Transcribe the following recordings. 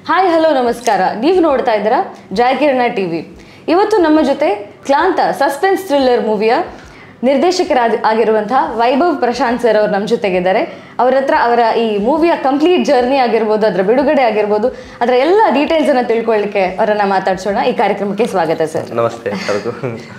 Hi hello ನಮಸ್ಕಾರ ನೀವು ನೋಡ್ತಾ ಇದ್ದೀರಾ ಜಯಕಿರಣ ಟಿವಿ ಇವತ್ತು ನಮ್ಮ ಜೊತೆ ಕ್ಲಾಂತ ಸಸ್ಪೆನ್ಸ್ ಥ್ರಿಲ್ಲರ್ ಮೂವಿಯ ನಿರ್ದೇಶಕರಾಗಿ ಆಗಿರುವಂತಹ ವೈಭವ್ ಪ್ರಶಾಂತ್ ಸರ್ ಅವರು ನಮ್ಮ ಜೊತೆಗಿದ್ದಾರೆ ಅವರ ಹತ್ರ ಅವರ ಈ ಮೂವಿಯ ಕಂಪ್ಲೀಟ್ ಜರ್ನಿ ಆಗಿರ್ಬೋದು ಅದರ ಬಿಡುಗಡೆ ಆಗಿರ್ಬೋದು ಅದರ ಎಲ್ಲ ಡೀಟೇಲ್ಸ್ ಅನ್ನ ತಿಳ್ಕೊಳ್ಳಿಕ್ಕೆ ಅವರನ್ನ ಮಾತಾಡ್ಸೋಣ ಈ ಕಾರ್ಯಕ್ರಮಕ್ಕೆ ಸ್ವಾಗತ ಸರ್ ನಮಸ್ತೆ ಎಲ್ಲರಿಗೂ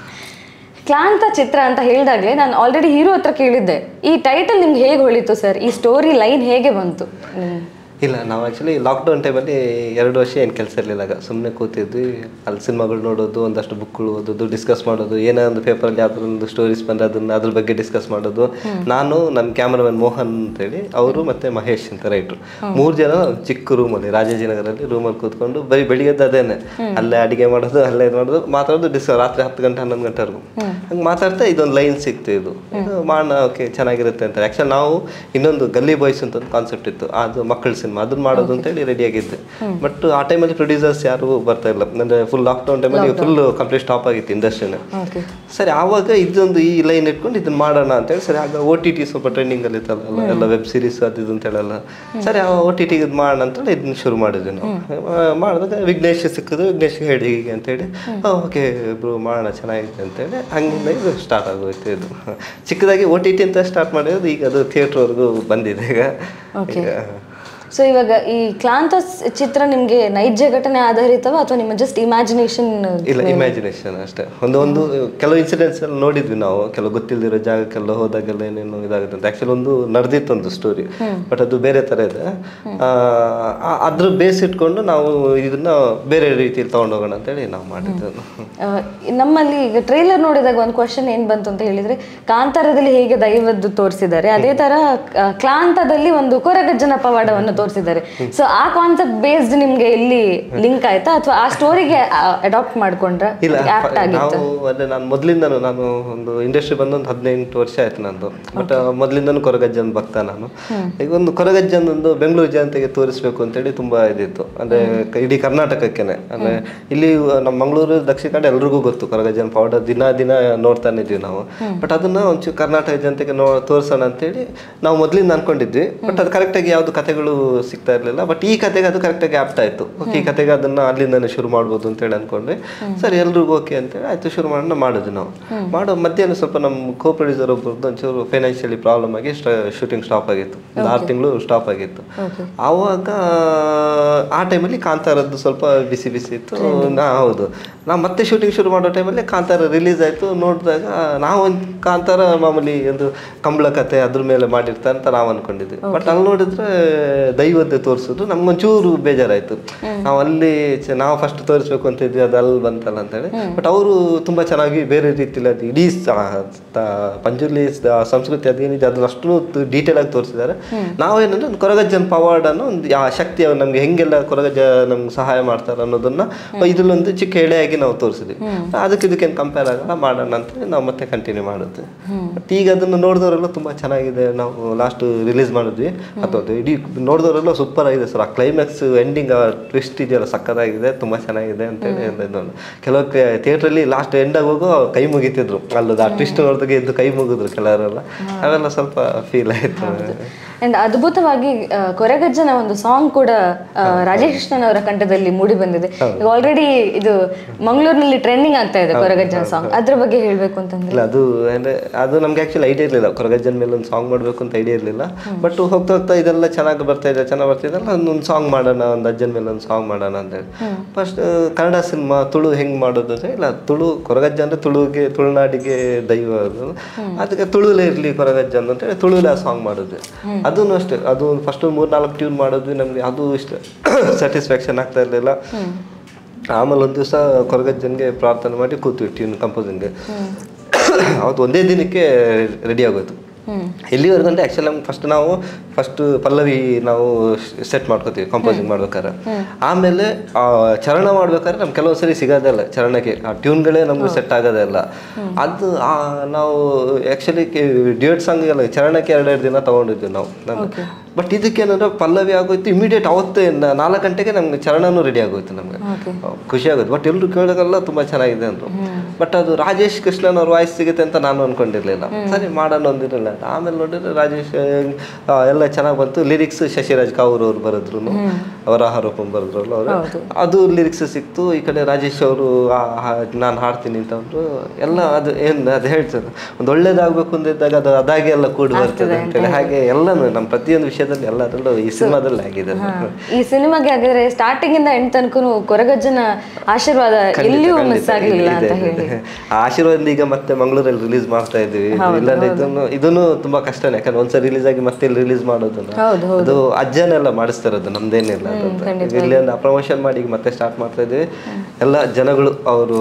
ಕ್ಲಾಂತ ಚಿತ್ರ ಅಂತ ಹೇಳಿದಾಗಲೇ ನಾನು ಆಲ್ರೆಡಿ ಹೀರೋ ಹತ್ರ ಕೇಳಿದ್ದೆ ಈ ಟೈಟಲ್ ನಿಮ್ಗೆ ಹೇಗೆ ಹೊಳಿತು ಸರ್ ಈ ಸ್ಟೋರಿ ಲೈನ್ ಹೇಗೆ ಬಂತು ಹ್ಮ್. ಇಲ್ಲ ನಾವು ಆ್ಯಕ್ಚುಲಿ ಲಾಕ್ಡೌನ್ ಟೈಮಲ್ಲಿ ಎರಡು ವರ್ಷ ಏನು ಕೆಲಸ ಇರಲಿಲ್ಲ ಆಗ ಸುಮ್ಮನೆ ಕೂತಿದ್ವಿ ಅಲ್ಲಿ ಸಿನಿಮಾಗಳು ನೋಡೋದು ಒಂದಷ್ಟು ಬುಕ್ಗಳು ಓದೋದು ಡಿಸ್ಕಸ್ ಮಾಡೋದು ಏನೋ ಒಂದು ಪೇಪರಲ್ಲಿ ಯಾವ್ದಾದ್ರು ಒಂದು ಸ್ಟೋರೀಸ್ ಬಂದ್ರೆ ಅದನ್ನ ಅದ್ರ ಬಗ್ಗೆ ಡಿಸ್ಕಸ್ ಮಾಡೋದು ನಾನು ನನ್ನ ಕ್ಯಾಮ್ರಾಮನ್ ಮೋಹನ್ ಅಂತೇಳಿ ಅವರು ಮತ್ತೆ ಮಹೇಶ್ ಅಂತ ರೈಟ್ರು ಮೂರು ಜನ ಚಿಕ್ಕ ರೂಮಲ್ಲಿ ರಾಜಾಜಿನಗರಲ್ಲಿ ರೂಮಲ್ಲಿ ಕೂತ್ಕೊಂಡು ಬರೀ ಬೆಳಿಗ್ಗೆದ್ದು ಅದೇನೆ ಅಲ್ಲೇ ಅಡಿಗೆ ಮಾಡೋದು ಅಲ್ಲೇ ಇದು ಮಾಡೋದು ಮಾತಾಡೋದು ಡಿಸ್ ರಾತ್ರಿ ಹತ್ತು ಗಂಟೆ ಹನ್ನೊಂದು ಗಂಟೆವರೆಗೂ ಹಂಗೆ ಮಾತಾಡ್ತಾ ಇದೊಂದು ಲೈನ್ ಸಿಕ್ತು ಇದು ಇದು ಮಾಡೋಣ ಓಕೆ ಚೆನ್ನಾಗಿರುತ್ತೆ ಅಂತ ಆ್ಯಕ್ಚುಲಿ ನಾವು ಇನ್ನೊಂದು ಗಲ್ಲಿ ಬಾಯ್ಸ್ ಅಂತ ಒಂದು ಕಾನ್ಸೆಪ್ಟ್ ಇತ್ತು ಅದು ಮಕ್ಕಳ ಸಿನಿಮಾ ಅದನ್ನ ಮಾಡೋದು ಅಂತೇಳಿ ರೆಡಿ ಆಗಿದ್ದೆ ಬಟ್ ಆ ಟೈಮಲ್ಲಿ ಪ್ರೊಡ್ಯೂಸರ್ಸ್ ಯಾರು ಬರ್ತಾ ಇಲ್ಲ ಅಂದರೆ ಫುಲ್ ಲಾಕ್ಡೌನ್ ಟೈಮಲ್ಲಿ ಫುಲ್ ಕಂಪ್ಲೀಟ್ ಸ್ಟಾಪ್ ಆಗಿತ್ತು ಇಂಡಸ್ಟ್ರಿನ ಓಕೆ ಸರಿ ಆವಾಗ ಇದೊಂದು ಈ ಲೈನ್ ಇಟ್ಕೊಂಡು ಇದನ್ನ ಮಾಡೋಣ ಅಂತೇಳಿ ಸರಿ ಆಗ ಓ ಟಿ ಟಿ ಸ್ವಲ್ಪ ಟ್ರೆಂಡಿಂಗ್ ಅಲ್ಲಿ ಇತ್ತಲ್ಲ ಎಲ್ಲ ವೆಬ್ ಸೀರೀಸ್ ಅದು ಇದು ಅಂತೇಳಲ್ಲ ಸರಿ ಆ ಓ ಟಿ ಟಿಗೆ ಇದು ಮಾಡೋಣ ಅಂತೇಳಿ ಇದನ್ನ ಶುರು ಮಾಡಿದ್ವಿ ನಾವು ಆ, ಮಾಡಿದಾಗ ವಿಘ್ನೇಶ್ ಸಿಕ್ಕಿದ್ರು ವಿಘ್ನೇಶ್ ಹೇಳಿ ಹೀಗೆ ಅಂತೇಳಿ ಓಕೆ ಇಬ್ರು ಮಾಡೋಣ ಚೆನ್ನಾಗಿದೆ ಅಂತೇಳಿ ಹಂಗಿಂದ ಇದು ಸ್ಟಾರ್ಟ್ ಆಗೋಯ್ತು ಇದು ಚಿಕ್ಕದಾಗಿ ಓ ಟಿ ಟಿ ಅಂತ ಸ್ಟಾರ್ಟ್ ಮಾಡಿರೋದು ಈಗ ಅದು ಥಿಯೇಟ್ರ್ವರೆಗೂ ಬಂದಿದೆ ಈಗ Okay. ಈಗ ಸೊ ಇವಾಗ ಈ ಕ್ಲಾಂತ ಸ್- ಚಿತ್ರ ನಿಮ್ಗೆ ನೈಜ ಘಟನೆ ಆಧಾರಿತವ ಅಥವಾ ನಿಮ್ಮ ಜಸ್ಟ್ ಇಮ್ಯಾಜಿನೇಷನ್ ಇಲ್ಲ ಇಮ್ಯಾಜಿನೇಷನ್ ಅಷ್ಟೇ ಒಂದು ಒಂದು ಕೆಲವು ಇನ್ಸಿಡೆಂಟ್ಸ್ ಎಲ್ಲ ನೋಡಿದ್ವಿ ನಾವು ಕೆಲವು ಗೊತ್ತಿಲ್ಲದಿರೋ ಜಾಗಕ್ಕೆಲ್ಲ ಹೋದಾಗೆಲ್ಲ ಏನೇನು ಇದಾಗುತ್ತೆ ಅಂತ ಆ್ಯಕ್ಚುಲಿ ಒಂದು ನಡೆದಿತ್ತು ಒಂದು ಸ್ಟೋರಿ ಬಟ್ ಅದು ಬೇರೆ ಥರ ಇದೆ ಆ, ಆ- ಅದ್ರ ಬೇಸ್ ಇಟ್ಕೊಂಡು ನಾವು ಇದನ್ನ ಬೇರೆ ರೀತಿಯಲ್ಲಿ ತೊಗೊಂಡೋಗೋಣ ಅಂತೇಳಿ ನಾವು ಮಾಡಿದ್ದು ನಮ್ಮಲ್ಲಿ ಈಗ ಟ್ರೈಲರ್ ನೋಡಿದಾಗ ಒಂದು ಕ್ವಶನ್ ಏನ್ ಬಂತು ಅಂತ ಹೇಳಿದ್ರೆ ಕಾಂತಾರದಲ್ಲಿ ಹೇಗೆ ದೈವದ್ದು ತೋರಿಸಿದ್ದಾರೆ ಅದೇ ತರ ಆ, ಕ್ಲಾಂತದಲ್ಲಿ ಒಂದು ಕೊರಗಜ್ಜನ ಪವಾಡವನ್ನು ತೋರಿಸಿದ್ದಾರೆ ಸೊ ಆ ಕಾನ್ಸೆಪ್ಟ್ ಬೇಸ್ಡ್ ನಿಮ್ಗೆ ಇಲ್ಲಿ ಲಿಂಕ್ ಆಯ್ತಾ ಅಥವಾ ಆ ಸ್ಟೋರಿಗೆ ಅಡಾಪ್ಟ್ ಮಾಡ್ಕೊಂಡ್ರ ಇಲ್ಲ ಆಪ್ಟ್ ಆಗಿತ್ತು ನಾವು ಅದೇ ನಾನು ಮೊದಲಿಂದನೂ ನಾನು ಒಂದು ಇಂಡಸ್ಟ್ರಿ ಬಂದು ಒಂದು ಹದಿನೆಂಟು ವರ್ಷ ಆಯ್ತು ನಂದು ಬಟ್ ಮೊದಲಿಂದನೂ ಕೊರಗಜ್ಜನ್ ಭಕ್ತ ನಾನು ಈಗ ಒಂದು ಕೊರಗಜ್ಜನ್ ಒಂದು ಬೆಂಗಳೂರು ಜನತೆಗೆ ತೋರಿಸ್ಬೇಕು ಅಂತೇಳಿ ತುಂಬಾ ಇದಿತ್ತು ಅಂದ್ರೆ ಕ- ಇಡೀ ಕರ್ನಾಟಕಕ್ಕೇನೆ ಅಂದ್ರೆ ಇಲ್ಲಿ ನಮ್ಮ ಮಂಗಳೂರು ದಕ್ಷಿಣ ಕನ್ನಡ ಎಲ್ರಿಗೂ ಗೊತ್ತು ಕೊರಗಜ್ಜನ್ ಪೌಡರ್ ದಿನ ದಿನ ನೋಡ್ತಾನೆ ಇದೀವಿ ನಾವು ಬಟ್ ಅದನ್ನ ಒಂಚೂರು ಕರ್ನಾಟಕ ಜನತೆಗೆ ನೋ ತೋರಿಸೋಣ ಅಂತೇಳಿ ನಾವು ಮೊದಲಿಂದ ಅನ್ಕೊಂಡಿದ್ವಿ ಬಟ್ ಅದು ಕರೆಕ್ಟಾಗಿ ಯಾವ್ದು ಕಥೆಗಳು ಸಿಗ್ತಾ ಇರಲಿಲ್ಲ ಬಟ್ ಈ ಕತೆಗೆ ಅದು ಕರೆಕ್ಟಾಗಿ ಆಪ್ಟ್ ಆಯ್ತು ಓಕೆ ಈ ಕತೆಗೆ ಅದನ್ನ ಅಲ್ಲಿಂದಾನೆ ಶುರು ಮಾಡ್ಬೋದು ಅಂತೇಳಿ ಅನ್ಕೊಂಡ್ವಿ ಸರಿ ಎಲ್ರಿಗೂ ಓಕೆ ಅಂತೇಳಿ ಆಯ್ತು ಶುರು ಮಾಡೋಣ ಮಾಡಿದ್ವಿ ನಾವು ಮಾಡೋ ಮಧ್ಯಾಹ್ನ ಸ್ವಲ್ಪ ನಮ್ಮ ಕೋ ಪ್ರೊಡ್ಯೂಸರ್ ಒಬ್ಬರದ್ದು ಒಂಚೂರು ಫೈನಾನ್ಷಿಯಲಿ ಪ್ರಾಬ್ಲಮ್ ಆಗಿ ಶೂಟಿಂಗ್ ಸ್ಟಾಪ್ ಆಗಿತ್ತು ಒಂದು ಆರು ತಿಂಗಳು ಸ್ಟಾಪ್ ಆಗಿತ್ತು ಓಕೆ ಆವಾಗ ಆ ಟೈಮಲ್ಲಿ ಕಾಂತಾರದ್ದು ಸ್ವಲ್ಪ ಬಿಸಿ ಬಿಸಿ ಇತ್ತು ನಾ ಹೌದು ನಾವು ಮತ್ತೆ ಶೂಟಿಂಗ್ ಶುರು ಮಾಡೋ ಟೈಮಲ್ಲಿ ಕಾಂತಾರ ರಿಲೀಸ್ ಆಯಿತು ನೋಡಿದಾಗ ನಾವು ಒಂದು ಕಾಂತಾರ ಮಾಮೂಲಿ ಒಂದು ಕಂಬಳ ಕತೆ ಅದ್ರ ಮೇಲೆ ಮಾಡಿರ್ತಾರೆ ಅಂತ ನಾವು ಅನ್ಕೊಂಡಿದ್ವಿ ಬಟ್ ಅಲ್ಲಿ ನೋಡಿದ್ರೆ ದೈವದ್ದೇ ತೋರಿಸಿದ್ರು ನಮ್ಗೊಂಚೂರು ಬೇಜಾರಾಯಿತು ನಾವು ಅಲ್ಲಿ ಚ- ನಾವು ಫಸ್ಟ್ ತೋರಿಸ್ಬೇಕು ಅಂತ ಇದ್ವಿ ಅದು ಅಲ್ಲಿ ಬಂತಲ್ಲ ಅಂತೇಳಿ ಬಟ್ ಅವರು ತುಂಬ ಚೆನ್ನಾಗಿ ಬೇರೆ ರೀತಿಯಲ್ಲಿ ಅದು ಇಡೀ ಸ- ತ- ಪಂಜುರ್ಲಿ ಸ- ಸಂಸ್ಕೃತಿ ಅದೇನಿದೆ ಅದನ್ನ ಅಷ್ಟು ಡೀಟೇಲ್ ಆಗಿ ತೋರಿಸಿದ್ದಾರೆ ನಾವೇನಂದ್ರೆ ಒಂದು ಕೊರಗಜ್ಜನ ಪವಾಡ ಅನ್ನೋ ಒಂದು ಆ ಶಕ್ತಿ ಅವ್ರು ನಮ್ಗೆ ಹೆಂಗೆಲ್ಲ ಕೊರಗಜ್ಜ ನಮ್ಗೆ ಸಹಾಯ ಮಾಡ್ತಾರೆ ಅನ್ನೋದನ್ನ ಇದ್ರಲ್ಲೊಂದು ಚಿಕ್ಕ ಎಳೆಯಾಗಿ ನಾವು ತೋರಿಸಿದ್ವಿ ಅದಕ್ಕೆ ಇದಕ್ಕೇನು ಕಂಪೇರ್ ಆಗಲ್ಲ ಮಾಡೋಣ ಅಂತೇಳಿ ನಾವು ಮತ್ತೆ ಕಂಟಿನ್ಯೂ ಮಾಡುತ್ತೆ ಬಟ್ ಈಗ ಅದನ್ನು ನೋಡಿದವರೆಲ್ಲ ತುಂಬ ಚೆನ್ನಾಗಿದೆ ನಾವು ಲಾಸ್ಟ್ ರಿಲೀಸ್ ಮಾಡಿದ್ವಿ ಅಥವಾ ಅದು ಇಡೀ ನೋಡಿದವರೆಲ್ಲ ಸೂಪರ್ ಆಗಿದೆ ಸರ್ ಆ ಕ್ಲೈಮ್ಯಾಕ್ಸ್ ಎಂಡಿಂಗ್ ಆ ಟ್ವಿಸ್ಟ್ ಇದೆಯಲ್ಲ ಸಕ್ಕತ್ತಾಗಿದೆ ತುಂಬ ಚೆನ್ನಾಗಿದೆ ಅಂತೇಳಿ ಹೇಳಿದ್ರು ಕೆಲವು ಥಿಯೇಟ್ರಲ್ಲಿ ಲಾಸ್ಟ್ ಎಂಡಾಗಿ ಹೋಗೋ ಕೈ ಮುಗಿತಿದ್ರು ಅಲ್ಲದ ಆ ಟ್ವಿಸ್ಟ್ ನೋಡಿದಾಗ ಎದ್ದು ಕೈ ಮುಗಿದ್ರು ಕೆಲವರೆಲ್ಲ ಅವೆಲ್ಲ ಸ್ವಲ್ಪ ಫೀಲ್ ಆಯ್ತು ಅಂಡ್ ಅದ್ಭುತವಾಗಿ ಆ, ಕೊರಗಜ್ಜನ ಒಂದು ಸಾಂಗ್ ಕೂಡ ಆ, ರಾಜೇಶ್ ಕೃಷ್ಣನ್ ಅವರ ಕಂಠದಲ್ಲಿ ಮೂಡಿ ಬಂದಿದೆ ಈಗ ಆಲ್ರೆಡಿ ಇದು ಮಂಗಳೂರಿನಲ್ಲಿ ಟ್ರೆಂಡಿಂಗ್ ಆಗ್ತಾ ಇದೆ ಕೊರಗಜ್ಜನ ಸಾಂಗ್ ಅದ್ರ ಬಗ್ಗೆ ಹೇಳ್ಬೇಕು ಅಂತಂದ್ರೆ ಇಲ್ಲ ಅದು ಅಂದ್ರೆ ಅದು ನಮ್ಗೆ ಆಕ್ಚುಲಿ ಐಡಿಯಾ ಇರಲಿಲ್ಲ ಕೊರಗಜ್ಜನ ಮೇಲೆ ಒಂದು ಸಾಂಗ್ ಮಾಡಬೇಕು ಅಂತ ಐಡಿಯಾ ಇರಲಿಲ್ಲ ಬಟ್ ಹೋಗ್ತಾ ಹೋಗ್ತಾ ಇದೆಲ್ಲ ಚೆನ್ನಾಗಿ ಬರ್ತಾ ಇದೆ ಚೆನ್ನಾಗಿ ಬರ್ತಾ ಇದೆಲ್ಲ ಒಂದು ಸಾಂಗ್ ಮಾಡೋಣ ಒಂದು ಅಜ್ಜನ ಮೇಲೆ ಒಂದು ಸಾಂಗ್ ಮಾಡೋಣ ಅಂತೇಳಿ ಫಸ್ಟ್ ಕನ್ನಡ ಸಿನಿಮಾ ತುಳು ಹೆಂಗ್ ಮಾಡೋದು ಅಂದ್ರೆ ಇಲ್ಲ ತುಳು ಕೊರಗಜ್ಜ ಅಂದ್ರೆ ತುಳುಗೆ ತುಳುನಾಡಿಗೆ ದೈವ ಅದು ಅದಕ್ಕೆ ತುಳುಲೇ ಇರಲಿ ಕೊರಗಜ್ಜ ಅಂತೇಳಿ ತುಳುಲೇ ಆ ಸಾಂಗ್ ಮಾಡಿದ್ವಿ ಅದನ್ನು ಅಷ್ಟೇ ಅದು ಫಸ್ಟ್ ಮೂರ್ ನಾಲ್ಕು ಟ್ಯೂನ್ ಮಾಡಿದ್ವಿ ನಮ್ಗೆ ಅದು ಇಷ್ಟ ಸ್ಯಾಟಿಸ್ಫ್ಯಾಕ್ಷನ್ ಆಗ್ತಾ ಇರಲಿಲ್ಲ ಆಮೇಲೆ ಒಂದು ದಿವಸ ಕೊರಗಜ್ಜನ್ಗೆ ಪ್ರಾರ್ಥನೆ ಮಾಡಿ ಕೂತ್ವಿ ಟ್ಯೂನ್ ಕಂಪೋಸಿಂಗ್ಗೆ ಅವತ್ತು ಒಂದೇ ದಿನಕ್ಕೆ ರೆಡಿ ಆಗೋಯ್ತು ಎಲ್ಲಿವರೆಗೂ ಅಂದ್ರೆ ಆ್ಯಕ್ಚುಲಿ ನಮ್ಗೆ ಫಸ್ಟ್ ನಾವು ಫಸ್ಟ್ ಪಲ್ಲವಿ ನಾವು ಸೆಟ್ ಮಾಡ್ಕೋತೀವಿ ಕಂಪೋಸಿಂಗ್ ಮಾಡ್ಬೇಕಾದ್ರೆ ಆಮೇಲೆ ಆ ಚರಣ ಮಾಡ್ಬೇಕಾದ್ರೆ ನಮ್ಗೆ ಕೆಲವೊಂದು ಸರಿ ಸಿಗೋದೇ ಇಲ್ಲ ಚರಣಕ್ಕೆ ಆ ಟ್ಯೂನ್ಗಳೇ ನಮ್ಗೆ ಸೆಟ್ ಆಗೋದೇ ಇಲ್ಲ ಅದು ಆ ನಾವು ಆ್ಯಕ್ಚುಲಿ ಡ್ಯೂಯೆಟ್ ಸಾಂಗ್ ಎಲ್ಲ ಚರಣಕ್ಕೆ ಎರಡೆರಡು ದಿನ ತೊಗೊಂಡಿದ್ವಿ ನಾವು ನಾನು ಬಟ್ ಇದಕ್ಕೇನಂದ್ರೆ ಪಲ್ಲವಿ ಆಗೋಯ್ತು ಇಮಿಡಿಯೇಟ್ ಅವತ್ತೇ ನ- ನಾಲ್ಕು ಗಂಟೆಗೆ ನಮ್ಗೆ ಚರಣನೂ ರೆಡಿ ಆಗೋಯ್ತು ನಮ್ಗೆ ಓಕೆ ಖುಷಿ ಆಗುತ್ತೆ ಬಟ್ ಎಲ್ಲರೂ ಕೇಳೋದೆಲ್ಲ ತುಂಬಾ ಚೆನ್ನಾಗಿದೆ ಅಂದ್ರು ಬಟ್ ಅದು ರಾಜೇಶ್ ಕೃಷ್ಣನ್ ಅವ್ರ ವಾಯ್ಸ್ ಸಿಗುತ್ತೆ ಅಂತ ನಾನು ಅನ್ಕೊಂಡಿರ್ಲಿಲ್ಲ ಸರಿ ಮಾಡೋಣ ಒಂದಿರಲಿಲ್ಲ ಆಮೇಲೆ ನೋಡಿದ್ರೆ ರಾಜೇಶ್ ಆ, ಎಲ್ಲ ಚೆನ್ನಾಗಿ ಬಂತು ಲಿರಿಕ್ಸ್ ಶಶಿರಾಜ್ ಕಾವೂರ್ ಅವ್ರು ಬರೆದ್ರು ಅವರ ಆರೋಪ ಬರೆದ್ರಲ್ಲ ಅವರು ಅದು ಲಿರಿಕ್ಸ್ ಸಿಕ್ತು ಈ ಕಡೆ ರಾಜೇಶ್ ಅವರು ನಾನು ಹಾಡ್ತೀನಿ ಅಂತ ಅಂದ್ರು ಎಲ್ಲ ಅದು ಏನ್ ಅದು ಹೇಳ್ತಾರೆ ಒಂದು ಒಳ್ಳೇದಾಗ್ಬೇಕು ಅಂದಿದ್ದಾಗ ಅದು ಅದಾಗೆ ಎಲ್ಲ ಕೂಡಿ ಬರ್ತದೆ ಅಂತೇಳಿ ಹಾಗೆ ಎಲ್ಲಾನು ನಮ್ಮ ಪ್ರತಿಯೊಂದು ವಿಷಯದಲ್ಲಿ ಎಲ್ಲದರಲ್ಲೂ ಈ ಸಿನಿಮಾದಲ್ಲಿ ಆಗಿದೆ ಅದು. ಈ ಸಿನಿಮಾಗೆ ಹಾಗಾದ್ರೆ ಸ್ಟಾರ್ಟಿಂಗ್ ಇಂದ ಎಂಡ್ ತನಕ ಕೊರಗಜ್ಜನ ಆಶೀರ್ವಾದ ಎಲ್ಲಿಯೂ ಮಿಸ್ ಆಗಲಿಲ್ಲ ಇದೆ, ಅಂತ ಇದೆ, ಹೇಳಿ ಇದೆ. ಆ ಆಶೀರ್ವಾದ ಈಗ ಮತ್ತೆ ಮಂಗಳೂರಲ್ಲಿ ರಿಲೀಸ್ ಮಾಡ್ತಾ ಇದೀವಿ ಇಲ್ಲಾಂದ್ರೆ ಇದನ್ನು ಇದನ್ನು ತುಂಬಾ ಕಷ್ಟನೇ ಯಾಕಂದ್ರೆ ಒಂದ್ಸರಿ ರಿಲೀಸ್ ಆಗಿ ಮತ್ತೆ ರಿಲೀಸ್ ಮಾಡೋದನ್ನ ಹೌದು ಅದು ಅಜ್ಜನೆಲ್ಲ ಮಾಡಿಸ್ತಾ ಇರೋದು ನಮ್ದೇನಿಲ್ಲ ಅದು ಅಂತ. ಇಲ್ಲಿಂದ ಪ್ರಮೋಷನ್ ಮಾಡಿ ಈಗ ಮತ್ತೆ ಸ್ಟಾರ್ಟ್ ಮಾಡ್ತಾ ಇದೀವಿ ಎಲ್ಲ ಜನಗಳು ಅವರು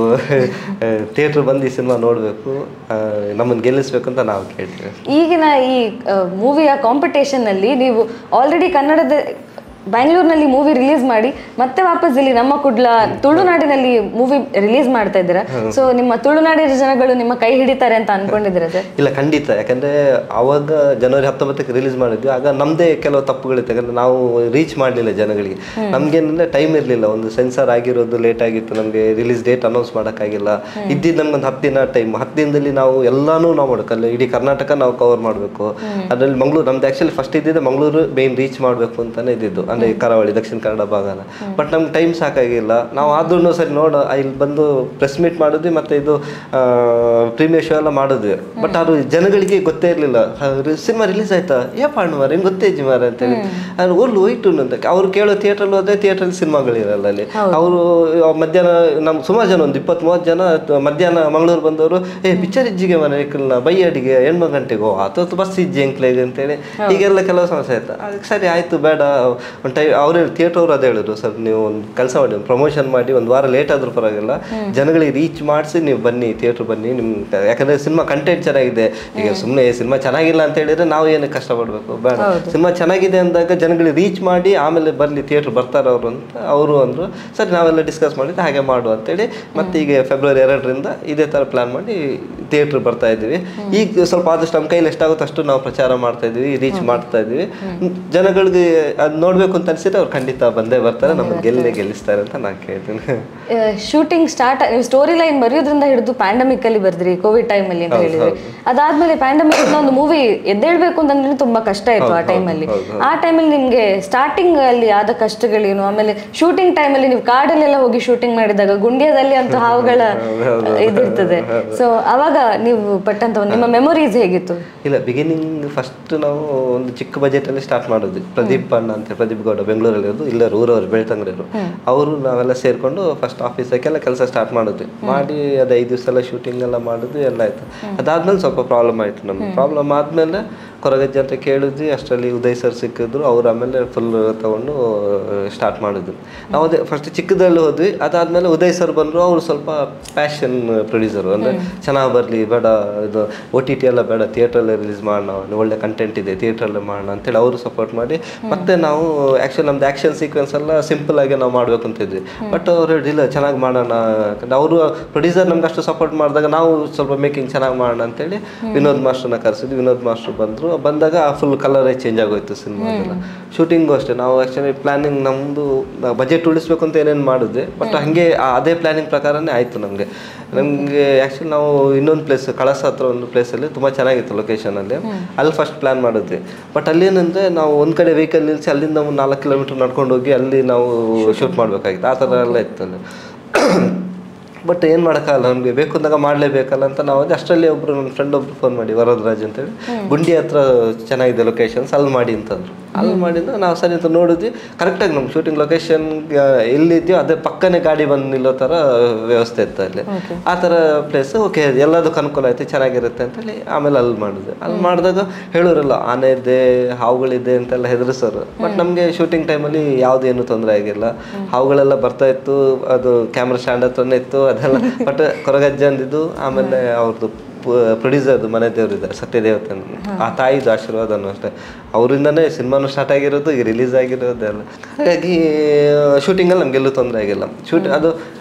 ಥಿಯೇಟರ್ ಬಂದು ಈ ಸಿನಿಮಾ ನೋಡ್ಬೇಕು ಆ, ನಮ್ಮನ್ನ ಗೆಲ್ಲಿಸ್ಬೇಕು ಅಂತ ನಾವು ಕೇಳ್ತೀವಿ ಈಗಿನ ಈ ಮೂವಿಯ ಕಾಂಪಿಟೇಷನ್ ಅಲ್ಲಿ ನೀವು ಆಲ್ರೆಡಿ ಕನ್ನಡದ ಬ್ಯಾಂಗ್ಳೂರ್ನಲ್ಲಿ ಮೂವಿ ರಿಲೀಸ್ ಮಾಡಿ ಮತ್ತೆ ವಾಪಸ್ ಇಲ್ಲಿ ನಮ್ಮ ಕುಡ್ಲ ತುಳುನಾಡಿನಲ್ಲಿ ಮೂವಿ ರಿಲೀಸ್ ಮಾಡ್ತಾ ಇದ್ದೀರಾ ಸೊ ನಿಮ್ಮ ತುಳುನಾಡಿನ ಜನಗಳು ನಿಮ್ಮ ಕೈ ಹಿಡಿತಾರೆ ಅಂತ ಅನ್ಕೊಂಡಿದ್ದೀರಾ ಸರ್ ಇಲ್ಲ ಖಂಡಿತ ಯಾಕಂದ್ರೆ ಅವಾಗ ಜನವರಿ ಹತ್ತೊಂಬತ್ತಕ್ಕೆ ರಿಲೀಸ್ ಮಾಡಿದ್ವಿ ಆಗ ನಮ್ದೇ ಕೆಲವು ತಪ್ಪುಗಳಿತ್ತು ಯಾಕಂದ್ರೆ ನಾವು ರೀಚ್ ಮಾಡಲಿಲ್ಲ ಜನಗಳಿಗೆ ನಮ್ಗೇನಂದ್ರೆ ಟೈಮ್ ಇರಲಿಲ್ಲ ಒಂದು ಸೆನ್ಸರ್ ಆಗಿರೋದು ಲೇಟ್ ಆಗಿತ್ತು ನಮಗೆ ರಿಲೀಸ್ ಡೇಟ್ ಅನೌನ್ಸ್ ಮಾಡೋಕ್ಕಾಗಿಲ್ಲ ಇದ್ದಿದ್ದು ನಮ್ಗೊಂದು ಹತ್ತು ದಿನ ಟೈಮ್ ಹತ್ತು ದಿನದಲ್ಲಿ ನಾವು ಎಲ್ಲಾನು ನಾವು ಮಾಡ್ಬೇಕಲ್ಲ ಇಡೀ ಕರ್ನಾಟಕ ನಾವು ಕವರ್ ಮಾಡಬೇಕು ಅದರಲ್ಲಿ ಮಂಗಳೂರು ನಮ್ದು ಆ್ಯಕ್ಚುಲಿ ಫಸ್ಟ್ ಇದ್ದಿದ್ದು ಮಂಗಳೂರು ಮೇನ್ ರೀಚ್ ಮಾಡಬೇಕು ಅಂತಾನೆ ಇದ್ದಿದ್ದು ಅಂದ್ರೆ ಈ ಕರಾವಳಿ ದಕ್ಷಿಣ ಕನ್ನಡ ಭಾಗನ ಬಟ್ ನಮ್ಗೆ ಟೈಮ್ ಸಾಕಾಗಿಲ್ಲ ನಾವು ಆದ್ರೂ ಸರಿ ನೋಡ ಇಲ್ಲಿ ಬಂದು ಪ್ರೆಸ್ ಮೀಟ್ ಮಾಡಿದ್ವಿ ಮತ್ತೆ ಇದು ಪ್ರೀಮಿಯರ್ ಶೋ ಎಲ್ಲ ಮಾಡಿದ್ವಿ ಬಟ್ ಅದು ಜನಗಳಿಗೆ ಗೊತ್ತೇ ಇರಲಿಲ್ಲ ಸಿನಿಮಾ ರಿಲೀಸ್ ಆಯ್ತಾ ಏ ಪಾಂಡು ಮಾರ ಹೆಂಗ್ ಗೊತ್ತೇ ಜಿ ಮಾರ ಅಂತೇಳಿ ನಾನು ಓಲ್ಲು ಹೋಯ್ತು ಅಂತ ಅವ್ರು ಕೇಳೋ ಥಿಯೇಟ್ರಲ್ಲಿ ಹೋದ್ರೆ ಥಿಯೇಟ್ರಲ್ಲಿ ಸಿನಿಮಾಗಳಿರಲ್ಲ ಅಲ್ಲಿ ಅವರು ಮಧ್ಯಾಹ್ನ ನಮ್ ಸುಮಾರು ಜನ ಒಂದು ಇಪ್ಪತ್ತ್ ಮೂವತ್ತು ಜನ ತ- ಮಧ್ಯಾಹ್ನ ಮಂಗಳೂರು ಬಂದವರು ಏ ಪಿಕ್ಚರ್ ಇಜ್ಜಿಗೆ ಮನೆ ಇಕ್ಕಲ್ನ ಬೈಯಡಿಗೆ ಹೆಣ್ಮ ಗಂಟೆಗೆ ಓ ಅಥವಾ ಬಸ್ ಇಜ್ಜಿ ಎಂಕ್ಲೆಗೆ ಅಂತೇಳಿ ಹೀಗೆಲ್ಲ ಕೆಲವು ಸಮಸ್ಯೆ ಆಯ್ತು ಅದಕ್ಕೆ ಸರಿ ಆಯ್ತು ಬೇಡ ಒಂದು ಟೈಮ್ ಅವ್ರು ಥಿಯೇಟರ್ ಅವ್ರು ಅದೇ ಹೇಳಿದ್ರು ಸರ್ ನೀವು ಒಂದು ಕೆಲಸ ಮಾಡಿ ಪ್ರಮೋಷನ್ ಮಾಡಿ ಒಂದು ವಾರ ಲೇಟ್ ಆದ್ರೂ ಪರವಾಗಿಲ್ಲ ಜನಗಳಿಗೆ ರೀಚ್ ಮಾಡಿಸಿ ನೀವು ಬನ್ನಿ ಥಿಯೇಟ್ರ್ ಬನ್ನಿ ನಿಮ್ ಯಾಕಂದ್ರೆ ಸಿನಿಮಾ ಕಂಟೆಂಟ್ ಚೆನ್ನಾಗಿದೆ ಈಗ ಸುಮ್ಮನೆ ಸಿನಿಮಾ ಚೆನ್ನಾಗಿಲ್ಲ ಅಂತ ಹೇಳಿದ್ರೆ ನಾವು ಏನಕ್ಕೆ ಕಷ್ಟಪಡಬೇಕು ಬೇಡ ಸಿನಿಮಾ ಚೆನ್ನಾಗಿದೆ ಅಂದಾಗ ಜನಗಳಿಗೆ ರೀಚ್ ಮಾಡಿ ಆಮೇಲೆ ಬರಲಿ ಥಿಯೇಟ್ರ್ ಬರ್ತಾರೆ ಅವರು ಅಂತ ಅವರು ಅಂದರು ಸರಿ ನಾವೆಲ್ಲ ಡಿಸ್ಕಸ್ ಮಾಡಿದ್ದು ಹಾಗೆ ಮಾಡು ಅಂತೇಳಿ ಮತ್ತೆ ಈಗ ಫೆಬ್ರವರಿ ಎರಡರಿಂದ ಇದೇ ಥರ ಪ್ಲಾನ್ ಮಾಡಿ ಥಿಯೇಟ್ರ್ ಬರ್ತಾ ಇದ್ದೀವಿ ಈಗ ಸ್ವಲ್ಪ ಆದಷ್ಟು ನಮ್ಮ ಕೈಲಿ ಎಷ್ಟಾಗುತ್ತೋ ಅಷ್ಟು ನಾವು ಪ್ರಚಾರ ಮಾಡ್ತಾ ಇದ್ದೀವಿ ರೀಚ್ ಮಾಡ್ತಾ ಇದ್ದೀವಿ ಜನಗಳಿಗೆ ಅದು ನೋಡ್ಬೇಕು ಅಂತ ಅನ್ಸಿದ್ರೆ ಅವ್ರು ಖಂಡಿತ ಬಂದೇ ಬರ್ತಾರೆ ನಮ್ಮನ್ನು ಗೆಲ್ಲೇ ಗೆಲ್ಲಿಸ್ತಾರೆ ಅಂತ ನಾನು ಕೇಳ್ತೀನಿ ಶೂಟಿಂಗ್ ಸ್ಟಾರ್ಟ್ ನೀವು ಸ್ಟೋರಿ ಲೈನ್ ಬರೆಯೋದ್ರಿಂದ ಹಿಡಿದು ಪ್ಯಾಂಡಮಿಕ್ ಅಲ್ಲಿ ಬರ್ದ್ರಿ ಕೋವಿಡ್ ಟೈಮ್ ಅಲ್ಲಿ ಅಂತ ಹೇಳಿದ್ರಿ ಅದಾದ್ಮೇಲೆ ಪ್ಯಾಂಡಮಿಕ್ ಒಂದು ಮೂವಿ ಎದ್ದೇಳ್ಬೇಕು ಅಂತಂದ್ರೆ ತುಂಬಾ ಕಷ್ಟ ಇತ್ತು ಆ ಟೈಮಲ್ಲಿ ಆ ಟೈಮಲ್ಲಿ ನಿಮ್ಗೆ ಸ್ಟಾರ್ಟಿಂಗ್ ಅಲ್ಲಿ ಆದ ಕಷ್ಟಗಳೇನು ಆಮೇಲೆ ಶೂಟಿಂಗ್ ಟೈಮಲ್ಲಿ ನೀವು ಕಾಡಲ್ಲೆಲ್ಲ ಹೋಗಿ ಶೂಟಿಂಗ್ ಮಾಡಿದಾಗ ಗುಂಡ್ಯದಲ್ಲಿ ಅಂತ ಹಾವುಗಳ ಇದಿರ್ತದೆ ಸೊ ಅವಾಗ ನೀವು ಪಟ್ಟಂತ ಒಂದು ನಿಮ್ಮ ಮೆಮೊರೀಸ್ ಹೇಗಿತ್ತು ಇಲ್ಲ ಬಿಗಿನಿಂಗ್ ಫಸ್ಟ್ ನಾವು ಒಂದು ಚಿಕ್ಕ ಬಜೆಟ್ ಅಲ್ಲಿ ಸ್ಟಾರ್ಟ್ ಮಾಡಿದ್ವಿ ಪ್ರದೀಪ್ ಅಣ್ಣ ಅಂತ ಪ್ರದೀಪ್ ಗೌಡ ಬೆಂಗಳೂರಲ್ಲಿ ಇರೋದು ಇಲ್ಲರು ಊರವರು ಬೆಳ್ತಂಗ್ರಿಯವರು ಅವರು ನಾವೆಲ್ಲ ಸೇರ್ಕೊಂಡು ಫಸ್ಟ್ ಆಫೀಸಕ್ಕೆಲ್ಲ ಕೆಲಸ ಸ್ಟಾರ್ಟ್ ಮಾಡಿದ್ವಿ ಮಾಡಿ ಅದು ಐದು ದಿವಸ ಎಲ್ಲ ಶೂಟಿಂಗ್ ಎಲ್ಲ ಮಾಡಿದ್ವಿ ಎಲ್ಲ ಆಯ್ತು ಅದಾದ್ಮೇಲೆ ಸ್ವಲ್ಪ ಪ್ರಾಬ್ಲಮ್ ಆಯ್ತು ನಮ್ಗೆ ಪ್ರಾಬ್ಲಮ್ ಆದ್ಮೇಲೆ ಕೊರಗಜ್ಜೆ ಅಂತ ಕೇಳಿದ್ವಿ ಅಷ್ಟರಲ್ಲಿ ಉದಯ್ ಸರ್ ಸಿಕ್ಕಿದ್ರು ಅವ್ರು ಆಮೇಲೆ ಫುಲ್ ತಗೊಂಡು ಸ್ಟಾರ್ಟ್ ಮಾಡಿದ್ರು ನಾವು ಅದೇ ಫಸ್ಟ್ ಚಿಕ್ಕದಲ್ಲಿ ಹೋದ್ವಿ ಅದಾದ್ಮೇಲೆ ಉದಯ್ ಸರ್ ಬಂದ್ರು ಅವ್ರು ಸ್ವಲ್ಪ ಪ್ಯಾಷನ್ ಪ್ರೊಡ್ಯೂಸರು ಅಂದ್ರೆ ಚೆನ್ನಾಗಿ ಬರಲಿ ಬೇಡ ಇದು ಒ ಟಿ ಟಿ ಎಲ್ಲ ಬೇಡ ಥಿಯೇಟ್ರಲ್ಲೇ ರಿಲೀಸ್ ಮಾಡೋಣ ಒಳ್ಳೆ ಕಂಟೆಂಟ್ ಇದೆ ಥಿಯೇಟ್ರಲ್ಲೇ ಮಾಡೋಣ ಅಂತೇಳಿ ಅವರು ಸಪೋರ್ಟ್ ಮಾಡಿ ಮತ್ತೆ ನಾವು ಆ್ಯಕ್ಚುಲಿ ನಮ್ದು ಆ್ಯಕ್ಷನ್ ಸೀಕ್ವೆನ್ಸ್ ಎಲ್ಲ ಸಿಂಪಲ್ ಆಗಿ ನಾವು ಮಾಡ್ಬೇಕು ಅಂತ ಇದ್ವಿ ಬಟ್ ಅವ್ರು ಹೇಳಿಲ್ಲ ಚೆನ್ನಾಗಿ ಮಾಡೋಣ ಯಾಕಂದ್ರೆ ಅವರು ಪ್ರೊಡ್ಯೂಸರ್ ನಮ್ಗೆ ಅಷ್ಟು ಸಪೋರ್ಟ್ ಮಾಡಿದಾಗ ನಾವು ಸ್ವಲ್ಪ ಮೇಕಿಂಗ್ ಚೆನ್ನಾಗಿ ಮಾಡೋಣ ಅಂತೇಳಿ ವಿನೋದ್ ಮಾಸ್ಟರ್ನ ಕರೆಸಿದ್ವಿ ವಿನೋದ್ ಮಾಸ್ಟರ್ ಬಂದರು ಬಂದಾಗ ಫುಲ್ ಕಲರೇ ಚೇಂಜ್ ಆಗೋಯ್ತು ಸಿನಿಮಾದೆಲ್ಲ ಶೂಟಿಂಗು ಅಷ್ಟೇ ನಾವು ಆ್ಯಕ್ಚುಲಿ ಪ್ಲಾನಿಂಗ್ ನಮ್ಮದು ಬಜೆಟ್ ಉಳಿಸ್ಬೇಕು ಅಂತ ಏನೇನು ಮಾಡಿದ್ವಿ ಬಟ್ ಹಾಗೆ ಆ- ಅದೇ ಪ್ಲಾನಿಂಗ್ ಪ್ರಕಾರನೇ ಆಯಿತು ನಮಗೆ ನಮಗೆ ಆ್ಯಕ್ಚುಲಿ ನಾವು ಇನ್ನೊಂದು ಪ್ಲೇಸ್ ಕಳಸ ಹತ್ರ ಒಂದು ಪ್ಲೇಸಲ್ಲಿ ತುಂಬ ಚೆನ್ನಾಗಿತ್ತು ಲೊಕೇಶನಲ್ಲಿ ಅಲ್ಲಿ ಫಸ್ಟ್ ಪ್ಲಾನ್ ಮಾಡಿದ್ವಿ ಬಟ್ ಅಲ್ಲಿ ಏನಂದರೆ ನಾವು ಒಂದು ಕಡೆ ವೆಹಿಕಲ್ ನಿಲ್ಲಿಸಿ ಅಲ್ಲಿಂದ ಒಂದು ನಾಲ್ಕು ಕಿಲೋಮೀಟರ್ ನಡ್ಕೊಂಡು ಹೋಗಿ ಅಲ್ಲಿ ನಾವು ಶೂಟ್ ಮಾಡಬೇಕಾಗಿತ್ತು ಆ ಥರ ಎಲ್ಲ ಇತ್ತು ಅಲ್ಲಿ ಬಟ್ ಏನು ಮಾಡೋಕ್ಕಾಗಲ್ಲ ನಮಗೆ ಬೇಕು ಅಂದಾಗ ಮಾಡಲೇಬೇಕಲ್ಲ ಅಂತ ನಾವು ಅದೇ ಅಷ್ಟರಲ್ಲಿ ಒಬ್ರು ನನ್ನ ಫ್ರೆಂಡ್ ಒಬ್ರು ಫೋನ್ ಮಾಡಿ ವರದರಾಜ್ ಅಂತೇಳಿ ಗುಂಡಿ ಹತ್ರ ಚೆನ್ನಾಗಿದೆ ಲೊಕೇಶನ್ಸ್ ಅಲ್ಲಿ ಮಾಡಿ ಅಂತಂದ್ರು ಅಲ್ಲಿ ಮಾಡಿದ್ದು ನಾವು ಸರಿ ಅಂತ ನೋಡಿದ್ವಿ ಕರೆಕ್ಟಾಗಿ ನಮ್ಮ ಶೂಟಿಂಗ್ ಲೊಕೇಶನ್ ಎಲ್ಲಿದೆಯೋ ಅದೇ ಪಕ್ಕನೇ ಗಾಡಿ ಬಂದು ನಿಲ್ಲೋ ಥರ ವ್ಯವಸ್ಥೆ ಇತ್ತು ಅಲ್ಲಿ ಆ ಥರ ಪ್ಲೇಸ್ ಓಕೆ ಎಲ್ಲದಕ್ಕೂ ಅನುಕೂಲ ಆಯ್ತು ಚೆನ್ನಾಗಿರುತ್ತೆ ಅಂತೇಳಿ ಆಮೇಲೆ ಅಲ್ಲಿ ಮಾಡಿದ್ವಿ ಅಲ್ಲಿ ಮಾಡಿದಾಗ ಹೇಳೋರಲ್ಲ ಆನೆ ಇದೆ ಹಾವುಗಳಿದೆ ಅಂತೆಲ್ಲ ಹೆದರಿಸೋರು ಬಟ್ ನಮಗೆ ಶೂಟಿಂಗ್ ಟೈಮಲ್ಲಿ ಯಾವುದೇನು ತೊಂದರೆ ಆಗಿಲ್ಲ ಹಾವುಗಳೆಲ್ಲ ಬರ್ತಾ ಇತ್ತು ಅದು ಕ್ಯಾಮ್ರಾ ಸ್ಟ್ಯಾಂಡ್ ಹತ್ರನೇ ಇತ್ತು ಅದೆಲ್ಲ ಬಟ್ ಕೊರಗಜ್ಜ ಅಂದಿದ್ದು ಆಮೇಲೆ ಅವ್ರದ್ದು ಪ್ರೊಡ್ಯೂಸರ್ದು ಮನೆ ದೇವ್ರು ಇದ್ದಾರೆ ಸತ್ಯದೇವತೆ ಅಂತ. ಆ ತಾಯಿದು ಆಶೀರ್ವಾದನೂ ಅಷ್ಟೇ ಅವರಿಂದನೇ ಸಿನಿಮಾನು ಸ್ಟಾರ್ಟ್ ಆಗಿರೋದು ಈಗ ರಿಲೀಸ್ ಆಗಿರೋದೆಲ್ಲ ಹಾಗಾಗಿ ಶೂಟಿಂಗಲ್ಲಿ ನಮಗೆಲ್ಲೂ ತೊಂದರೆ ಆಗಿಲ್ಲ ಶೂಟ್ ಅದು